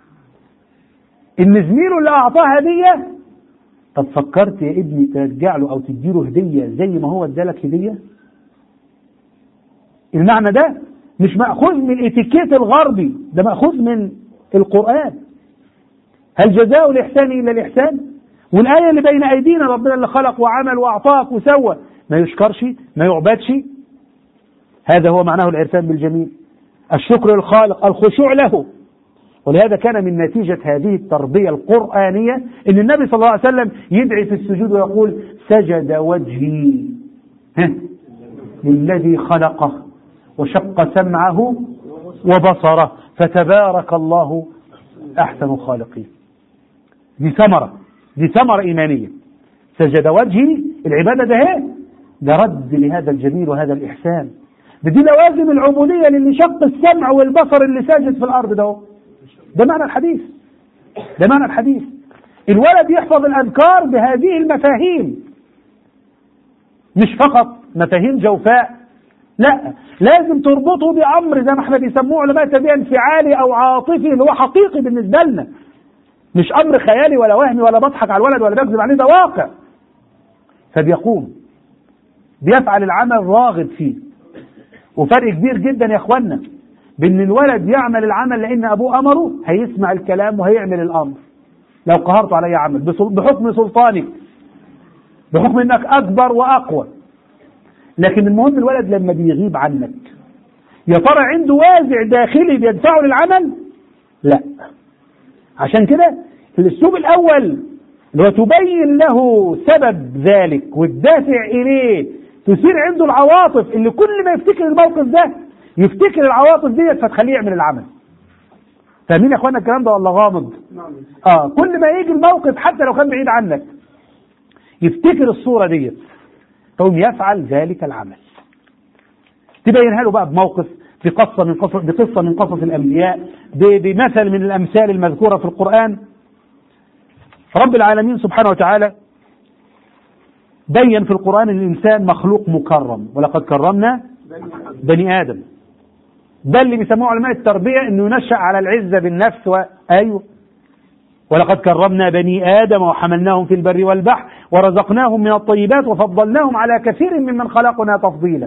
إن زميله اللي أعطاه هدية طب فكرت يا ابني ترجع له أو تديله هدية زي ما هو ادالك هدية المعنى ده مش مأخوذ من الاتيكيت الغربي ده مأخوذ من القرآن هل جزاء الإحسان إلا الإحسان والآية اللي بين أيدينا ربنا اللي خلق وعمل وأعطاك وسوى ما يشكرش ما يعبدش هذا هو معناه العرفان بالجميل الشكر للخالق الخشوع له ولهذا كان من نتيجة هذه التربية القرآنية أن النبي صلى الله عليه وسلم يدعي في السجود ويقول سجد وجهي للذي خلقه وشق سمعه وبصره فتبارك الله أحسن الخالقين دي ثمرة دي ثمرة إيمانية سجد وجهي العبادة ده ايه ده رد لهذا الجميل وهذا الإحسان ده دي لوازم العبودية للي شق السمع والبصر اللي ساجد في الأرض ده ده معنى الحديث ده معنى الحديث الولد يحفظ الأذكار بهذه المفاهيم مش فقط مفاهيم جوفاء لا لازم تربطه بأمر زي ما احنا بيسموه علماء التربية انفعالي أو عاطفي اللي هو حقيقي بالنسبة لنا مش أمر خيالي ولا وهمي ولا بضحك على الولد ولا بكذب عليه ده واقع فبيقوم بيفعل العمل راغب فيه وفرق كبير جدا يا اخوانا بان الولد يعمل العمل لان ابوه امره هيسمع الكلام وهيعمل الامر لو قهرت علي عمل بحكم سلطانك بحكم انك اكبر واقوى لكن المهم الولد لما بيغيب عنك يا ترى عنده وازع داخلي بيدفعه للعمل لا عشان كده الاسلوب الاول اللي هو تبين له سبب ذلك والدافع اليه تثير عنده العواطف اللي كل ما يفتكر الموقف ده يفتكر العواطف ديت فتخليه يعمل العمل فاهمين يا اخوانا الكلام ده ولا غامض اه كل ما يجي الموقف حتى لو كان بعيد عنك يفتكر الصورة ديت فهم يفعل ذلك العمل تبينها له بقى بموقف بقصة من قصص بقصة من قصص الأنبياء بمثل من الأمثال المذكورة في القرآن رب العالمين سبحانه وتعالى بين في القرآن أن الإنسان مخلوق مكرم ولقد كرمنا بني آدم ده اللي بيسموه علماء التربية أنه ينشأ على العزة بالنفس و... أيوه ولقد كرمنا بني آدم وحملناهم في البر والبحر ورزقناهم من الطيبات وفضلناهم على كثير ممن خلقنا تفضيلا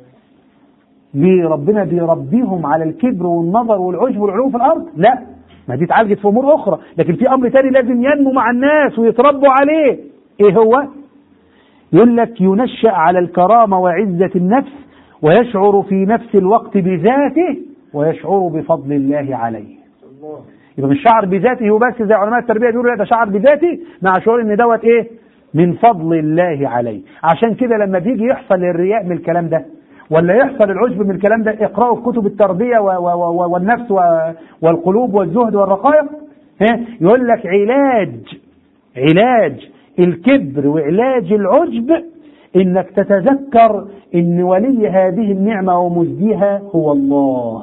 ليه ربنا بيربيهم على الكبر والنظر والعجب والعلو في الأرض لا ما دي اتعالجت في أمور أخرى لكن في أمر تاني لازم ينمو مع الناس ويتربوا عليه إيه هو يقول لك ينشأ على الكرامة وعزة النفس ويشعر في نفس الوقت بذاته ويشعر بفضل الله عليه يبقى مش شعر بذاته وبس زي علماء التربيه بيقولوا لا ده شعر بذاته مع شعور ان دوت ايه؟ من فضل الله عليه عشان كده لما بيجي يحصل الرياء من الكلام ده ولا يحصل العجب من الكلام ده اقرأوا في كتب التربية و و و والنفس والقلوب والزهد والرقائق ها يقول لك علاج علاج الكبر وعلاج العجب انك تتذكر ان ولي هذه النعمة ومزديها هو الله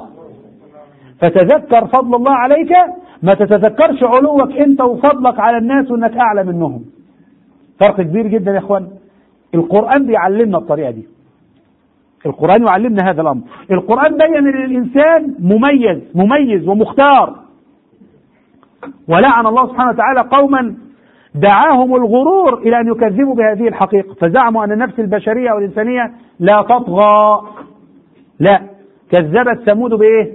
فتذكر فضل الله عليك ما تتذكرش علوك انت وفضلك على الناس وانك اعلى منهم فرق كبير جدا يا اخوان القرآن بيعلمنا الطريقة دي القرآن يعلمنا هذا الأمر القرآن بين أن الإنسان مميز مميز ومختار ولعن الله سبحانه وتعالى قوما دعاهم الغرور إلى أن يكذبوا بهذه الحقيقة فزعموا أن النفس البشرية أو الإنسانية لا تطغى لا كذبت ثمود بإيه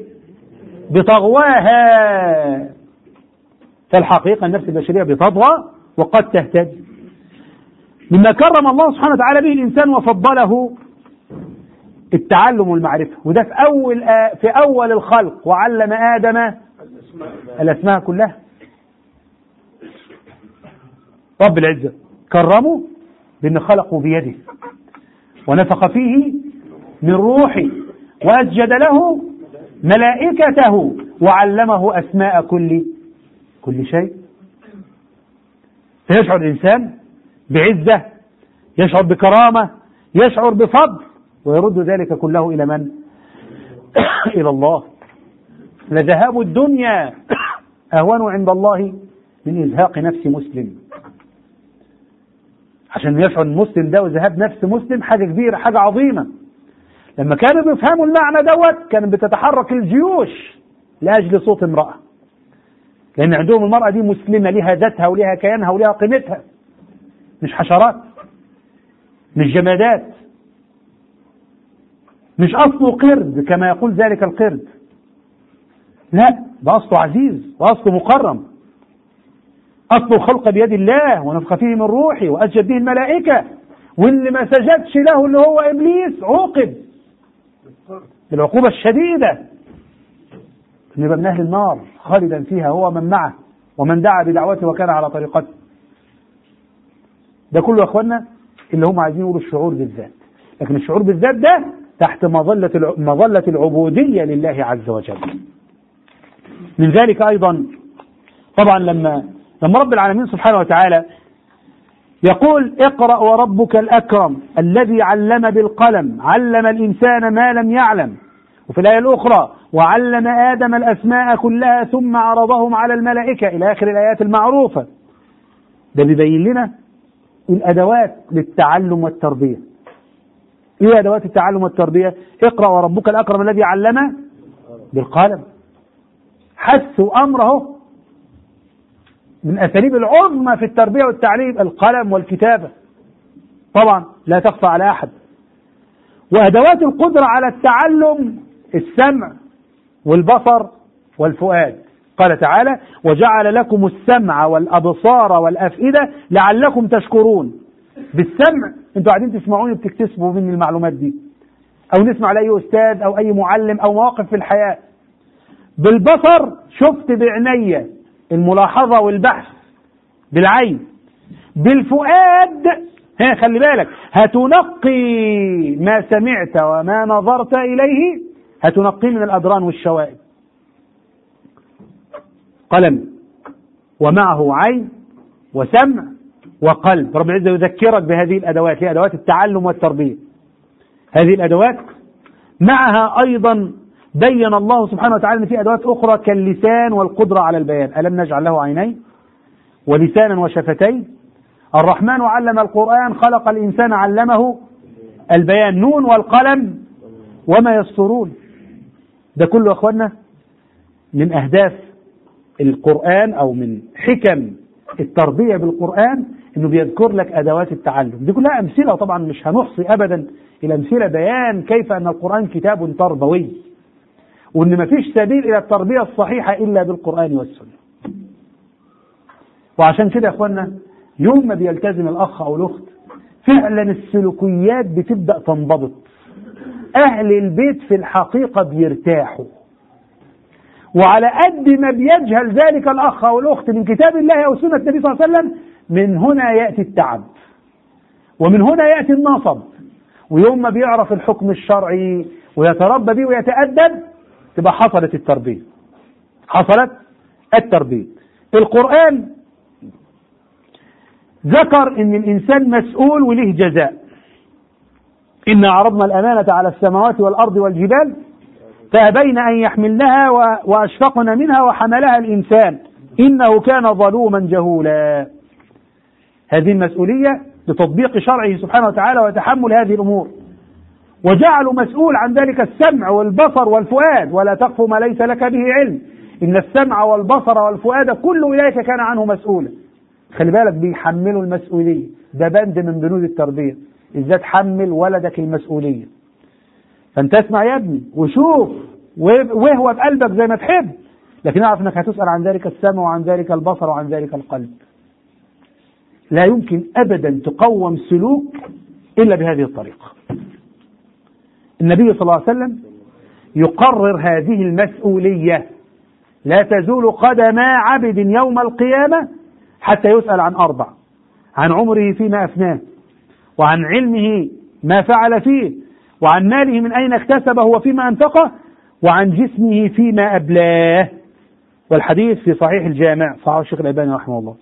بطغواها فالحقيقة النفس البشرية بتطغى وقد تهتدي مما كرم الله سبحانه وتعالى به الإنسان وفضله التعلم والمعرفة وده في أول في أول الخلق وعلم آدم الأسماء كلها رب العزة كرمه بأن خلقه بيده ونفخ فيه من روحه وأسجد له ملائكته وعلمه أسماء كل كل شيء فيشعر الإنسان بعزة يشعر بكرامة يشعر بفضل ويرد ذلك كله إلى من؟ إلى الله لذهاب الدنيا أهون عند الله من إزهاق نفس مسلم عشان يشعر المسلم ده وذهاب نفس مسلم حاجة كبيرة حاجة عظيمة لما كانوا بيفهموا المعنى دوت كانت بتتحرك الجيوش لأجل صوت امرأة لأن عندهم المرأة دي مسلمة لها ذاتها ولها كيانها ولها قيمتها مش حشرات مش جمادات مش أصله قرد كما يقول ذلك القرد لا ده أصله عزيز وأصله مكرم أصله خلق بيد الله ونفخ فيه من روحي وأسجد به الملائكة واللي ما سجدش له اللي هو إبليس عوقب بالعقوبة الشديدة يبقى من أهل النار خالدا فيها هو من معه ومن دعا بدعوته وكان على طريقته ده كله يا اخوانا اللي هم عايزين يقولوا الشعور بالذات لكن الشعور بالذات ده تحت مظلة مظلة العبودية لله عز وجل من ذلك أيضا طبعا لما لما رب العالمين سبحانه وتعالى يقول اقرأ وربك الأكرم الذي علم بالقلم علم الإنسان ما لم يعلم وفي الآية الأخرى وعلم آدم الأسماء كلها ثم عرضهم على الملائكة إلى آخر الآيات المعروفة ده بيبين لنا الأدوات للتعلم والتربية إيه أدوات التعلم والتربية اقرأ وربك الأكرم الذي علم بالقلم حث أمره من أساليب العظمى في التربية والتعليم القلم والكتابة طبعا لا تخفى على أحد وأدوات القدرة على التعلم السمع والبصر والفؤاد قال تعالى وجعل لكم السمع والأبصار والأفئدة لعلكم تشكرون بالسمع انتوا قاعدين تسمعوني بتكتسبوا مني المعلومات دي او نسمع لاي استاذ او اي معلم او مواقف في الحياه بالبصر شفت بعيني الملاحظه والبحث بالعين بالفؤاد ها خلي بالك هتنقي ما سمعت وما نظرت اليه هتنقيه من الادران والشوائب قلم ومعه عين وسمع وقلب رب العزة يذكرك بهذه الأدوات هي أدوات التعلم والتربية هذه الأدوات معها أيضا بين الله سبحانه وتعالى أن في أدوات أخرى كاللسان والقدرة على البيان ألم نجعل له عينين ولسانا وشفتين الرحمن علم القرآن خلق الإنسان علمه البيان نون والقلم وما يسطرون ده كله يا أخوانا من أهداف القرآن أو من حكم التربية بالقرآن انه بيذكر لك ادوات التعلم دي كلها امثله طبعا مش هنحصي ابدا الامثله بيان كيف ان القران كتاب تربوي وان مفيش سبيل الى التربيه الصحيحه الا بالقران والسنه وعشان كده يا اخوانا يوم ما بيلتزم الاخ او الاخت فعلا السلوكيات بتبدا تنضبط اهل البيت في الحقيقه بيرتاحوا وعلى قد ما بيجهل ذلك الاخ او الاخت من كتاب الله او سنه النبي صلى الله عليه وسلم من هنا ياتي التعب ومن هنا ياتي النصب ويوم ما بيعرف الحكم الشرعي ويتربى به ويتادب تبقى حصلت التربيه حصلت التربيه القران ذكر ان الانسان مسؤول وله جزاء إنا عرضنا الأمانة على السماوات والأرض والجبال فأبين أن يحملنها وأشفقن منها وحملها الإنسان إنه كان ظلوما جهولا هذه المسؤولية لتطبيق شرعه سبحانه وتعالى وتحمل هذه الأمور وجعلوا مسؤول عن ذلك السمع والبصر والفؤاد ولا تقف ما ليس لك به علم إن السمع والبصر والفؤاد كل أولئك كان عنه مسؤولا خلي بالك بيحملوا المسؤولية ده بند من بنود التربية ازاي تحمل ولدك المسؤولية فانت اسمع يا ابني وشوف وهو بقلبك زي ما تحب لكن اعرف انك هتسأل عن ذلك السمع وعن ذلك البصر وعن ذلك القلب لا يمكن ابدا تقوم سلوك الا بهذه الطريقة النبي صلى الله عليه وسلم يقرر هذه المسؤولية لا تزول قدما عبد يوم القيامة حتى يسأل عن أربع عن عمره فيما أفناه وعن علمه ما فعل فيه وعن ماله من أين اكتسبه وفيما أنفقه وعن جسمه فيما أبلاه والحديث في صحيح الجامع صحيح الشيخ الألباني رحمه الله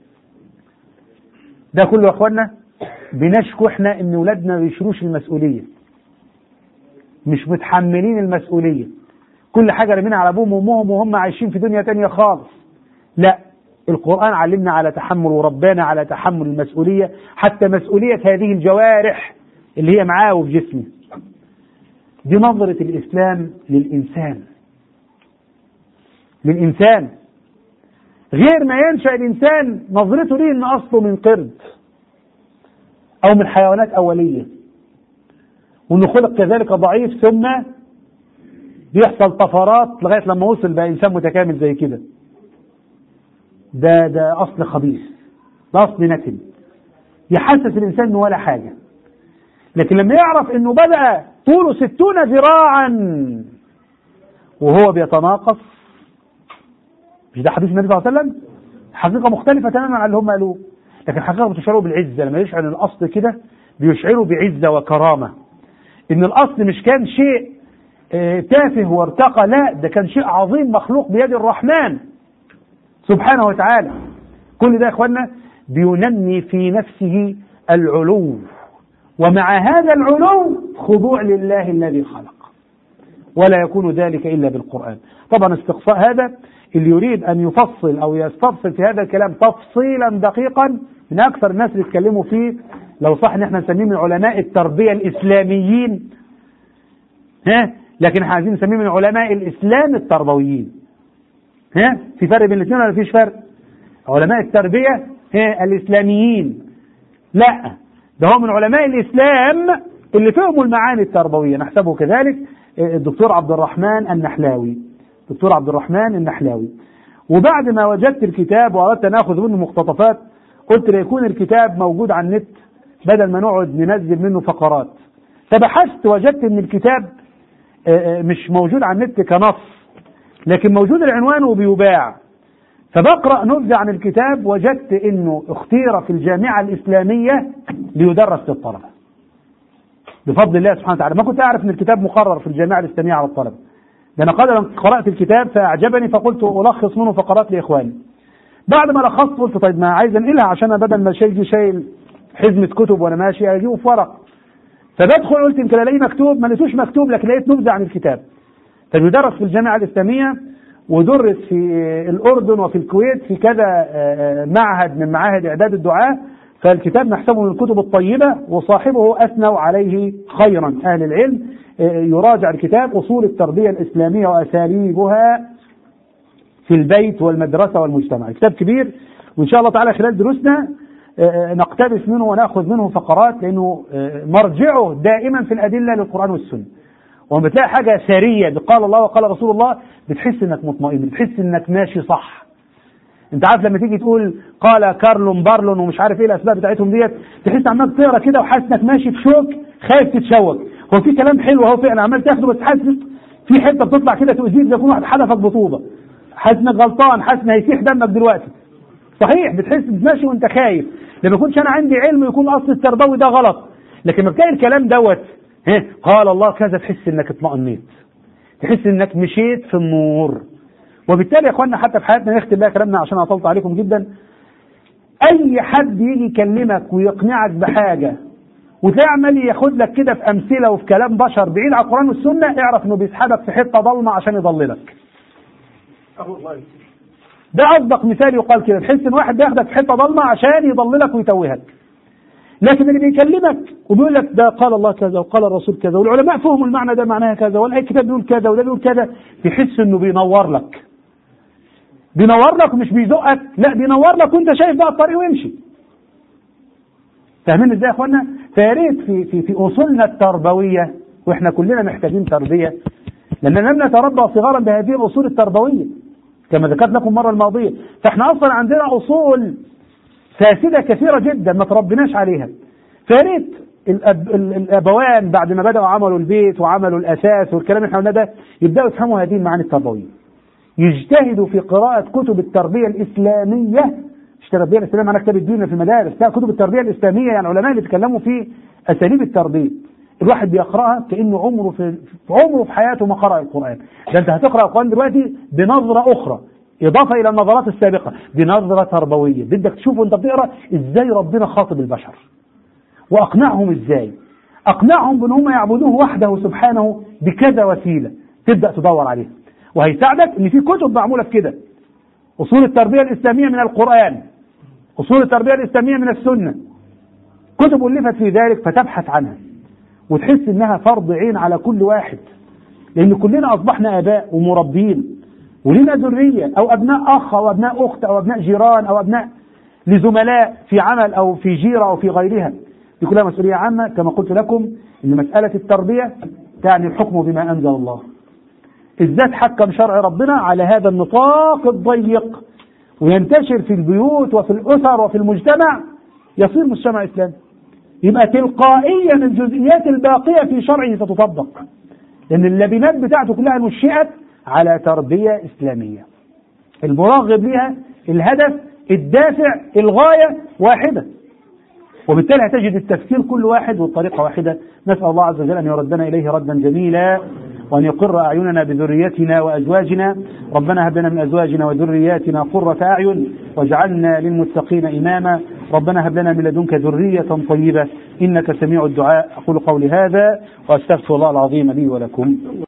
ده كله يا اخوانا بنشكو احنا ان ولادنا ما بيشروش المسؤوليه مش متحملين المسؤوليه كل حاجه رمينا على ابوهم وامهم وهم عايشين في دنيا تانية خالص لا القرآن علمنا على تحمل وربانا على تحمل المسؤولية حتى مسؤولية هذه الجوارح اللي هي معاه وفي جسمه دي نظرة الإسلام للإنسان للإنسان غير ما ينشأ الإنسان نظرته ليه إن أصله من قرد أو من حيوانات أولية وإنه خلق كذلك ضعيف ثم بيحصل طفرات لغاية لما وصل بقى إنسان متكامل زي كده ده ده اصل خبيث ده اصل نتن يحسس الانسان انه ولا حاجه لكن لما يعرف انه بدا طوله ستون ذراعا وهو بيتناقص مش ده حديث النبي صلى الله عليه وسلم حقيقه مختلفه تماما عن اللي هم قالوه لكن حقيقه بتشعروا بالعزه لما يشعر الاصل كده بيشعروا بعزه وكرامه ان الاصل مش كان شيء اه تافه وارتقى لا ده كان شيء عظيم مخلوق بيد الرحمن سبحانه وتعالى كل ده يا اخوانا بينمي في نفسه العلو ومع هذا العلو خضوع لله الذي خلق ولا يكون ذلك الا بالقران طبعا استقصاء هذا اللي يريد ان يفصل او يستفصل في هذا الكلام تفصيلا دقيقا من اكثر الناس اللي اتكلموا فيه لو صح ان احنا نسميه من علماء التربيه الاسلاميين ها لكن احنا عايزين نسميه من علماء الاسلام التربويين ها في فرق بين الاثنين ولا مفيش فرق؟ علماء التربية ها الإسلاميين لا ده هو من علماء الإسلام اللي فهموا المعاني التربوية نحسبه كذلك الدكتور عبد الرحمن النحلاوي دكتور عبد الرحمن النحلاوي وبعد ما وجدت الكتاب وأردت أن آخذ منه مقتطفات قلت ليكون الكتاب موجود على النت بدل ما نقعد ننزل منه فقرات فبحثت وجدت ان الكتاب آه، آه، مش موجود على النت كنص لكن موجود العنوان وبيباع فبقرأ نبذة عن الكتاب وجدت انه اختير في الجامعة الاسلامية ليدرس للطلبة بفضل الله سبحانه وتعالى ما كنت اعرف ان الكتاب مقرر في الجامعة الاسلامية على الطلبة ده انا قد قرأت الكتاب فاعجبني فقلت الخص منه فقرات لاخواني بعد ما لخصت قلت طيب ما عايز انقلها عشان أنا بدل ما شايل شايل حزمة كتب وانا ماشي اجيبه في ورق فبدخل قلت يمكن الاقيه مكتوب ما لقيتوش مكتوب لكن لقيت نبذة عن الكتاب فبيدرس في الجامعة الإسلامية ودرس في الأردن وفي الكويت في كذا آه، معهد من معاهد إعداد الدعاة فالكتاب نحسبه من الكتب الطيبة وصاحبه أثنوا عليه خيرا أهل العلم آه، يراجع الكتاب أصول التربية الإسلامية وأساليبها في البيت والمدرسة والمجتمع كتاب كبير وإن شاء الله تعالى خلال دروسنا آه، نقتبس منه وناخذ منه فقرات لأنه آه، مرجعه دائما في الأدلة للقرآن والسنة ولما بتلاقي حاجة سرية قال الله وقال رسول الله بتحس انك مطمئن بتحس انك ماشي صح انت عارف لما تيجي تقول قال كارلون بارلون ومش عارف ايه الاسباب بتاعتهم ديت تحس عمال تقرا كده وحاسس انك ماشي في شوك خايف تتشوك هو في كلام حلو اهو فعلا عمال تاخده بس حاسس في حته بتطلع كده تؤذيك زي يكون واحد حدفك بطوبه حاسس انك غلطان حاسس ان هيسيح دمك دلوقتي صحيح بتحس ماشي وانت خايف لما يكونش انا عندي علم يكون اصل التربوي ده غلط لكن لما بتلاقي الكلام دوت ها قال الله كذا تحس انك اطمئنيت تحس انك مشيت في النور وبالتالي يا اخوانا حتى في حياتنا نختم بقى كلامنا عشان اطلت عليكم جدا اي حد يجي يكلمك ويقنعك بحاجه وتلاقي عمال ياخد لك كده في امثله وفي كلام بشر بعيد عن القران والسنه اعرف انه بيسحبك في حته ضلمه عشان يضللك ده اصدق مثال يقال كده تحس ان واحد بياخدك في حته ضلمه عشان يضللك ويتوهك لكن اللي بيكلمك وبيقول لك ده قال الله كذا وقال الرسول كذا والعلماء فهموا المعنى ده معناها كذا ولا الكتاب بيقول كذا وده بيقول كذا تحس انه بينور لك بينور لك ومش بيزقك لا بينور لك وانت شايف بقى الطريق ويمشي فاهمين ازاي يا اخوانا فيا ريت في في في اصولنا التربويه واحنا كلنا محتاجين تربيه لاننا لم نتربى صغارا بهذه الاصول التربويه كما ذكرت لكم المره الماضيه فاحنا اصلا عندنا اصول فاسده كثيره جدا ما تربناش عليها فيا ريت الأب الابوان بعد ما بداوا عملوا البيت وعملوا الاساس والكلام اللي احنا قلناه ده يبداوا يفهموا هذه المعاني التربويه يجتهدوا في قراءة كتب التربية الإسلامية مش التربية الإسلامية معناها كتاب الدين في المدارس لا كتب التربية الإسلامية يعني علماء اللي بيتكلموا في أساليب التربية الواحد بيقرأها كأنه عمره في عمره في حياته ما قرأ القرآن ده أنت هتقرأ القرآن دلوقتي بنظرة أخرى إضافة إلى النظرات السابقة بنظرة تربوية بدك تشوف وأنت بتقرأ إزاي ربنا خاطب البشر وأقنعهم إزاي أقنعهم بأن هم يعبدوه وحده سبحانه بكذا وسيلة تبدأ تدور عليها وهيساعدك ان في كتب معموله في كده اصول التربيه الاسلاميه من القران اصول التربيه الاسلاميه من السنه كتب الفت في ذلك فتبحث عنها وتحس انها فرض عين على كل واحد لان كلنا اصبحنا اباء ومربين ولنا ذريه او ابناء اخ او ابناء اخت او ابناء جيران او ابناء لزملاء في عمل او في جيره او في غيرها دي كلها مسؤوليه عامه كما قلت لكم ان مساله التربيه تعني الحكم بما انزل الله ازاي حكم شرع ربنا على هذا النطاق الضيق وينتشر في البيوت وفي الاسر وفي المجتمع يصير مجتمع اسلامي يبقى تلقائيا الجزئيات الباقيه في شرعه ستطبق لان اللبنات بتاعته كلها نشئت على تربيه اسلاميه المراغب لها الهدف الدافع الغايه واحده وبالتالي هتجد التفكير كل واحد والطريقه واحده نسال الله عز وجل ان يردنا اليه ردا جميلا وأن يقر أعيننا بذريتنا وأزواجنا ربنا هب لنا من أزواجنا وذرياتنا قرة أعين واجعلنا للمتقين إماما ربنا هب لنا من لدنك ذرية طيبة إنك سميع الدعاء أقول قولي هذا وأستغفر الله العظيم لي ولكم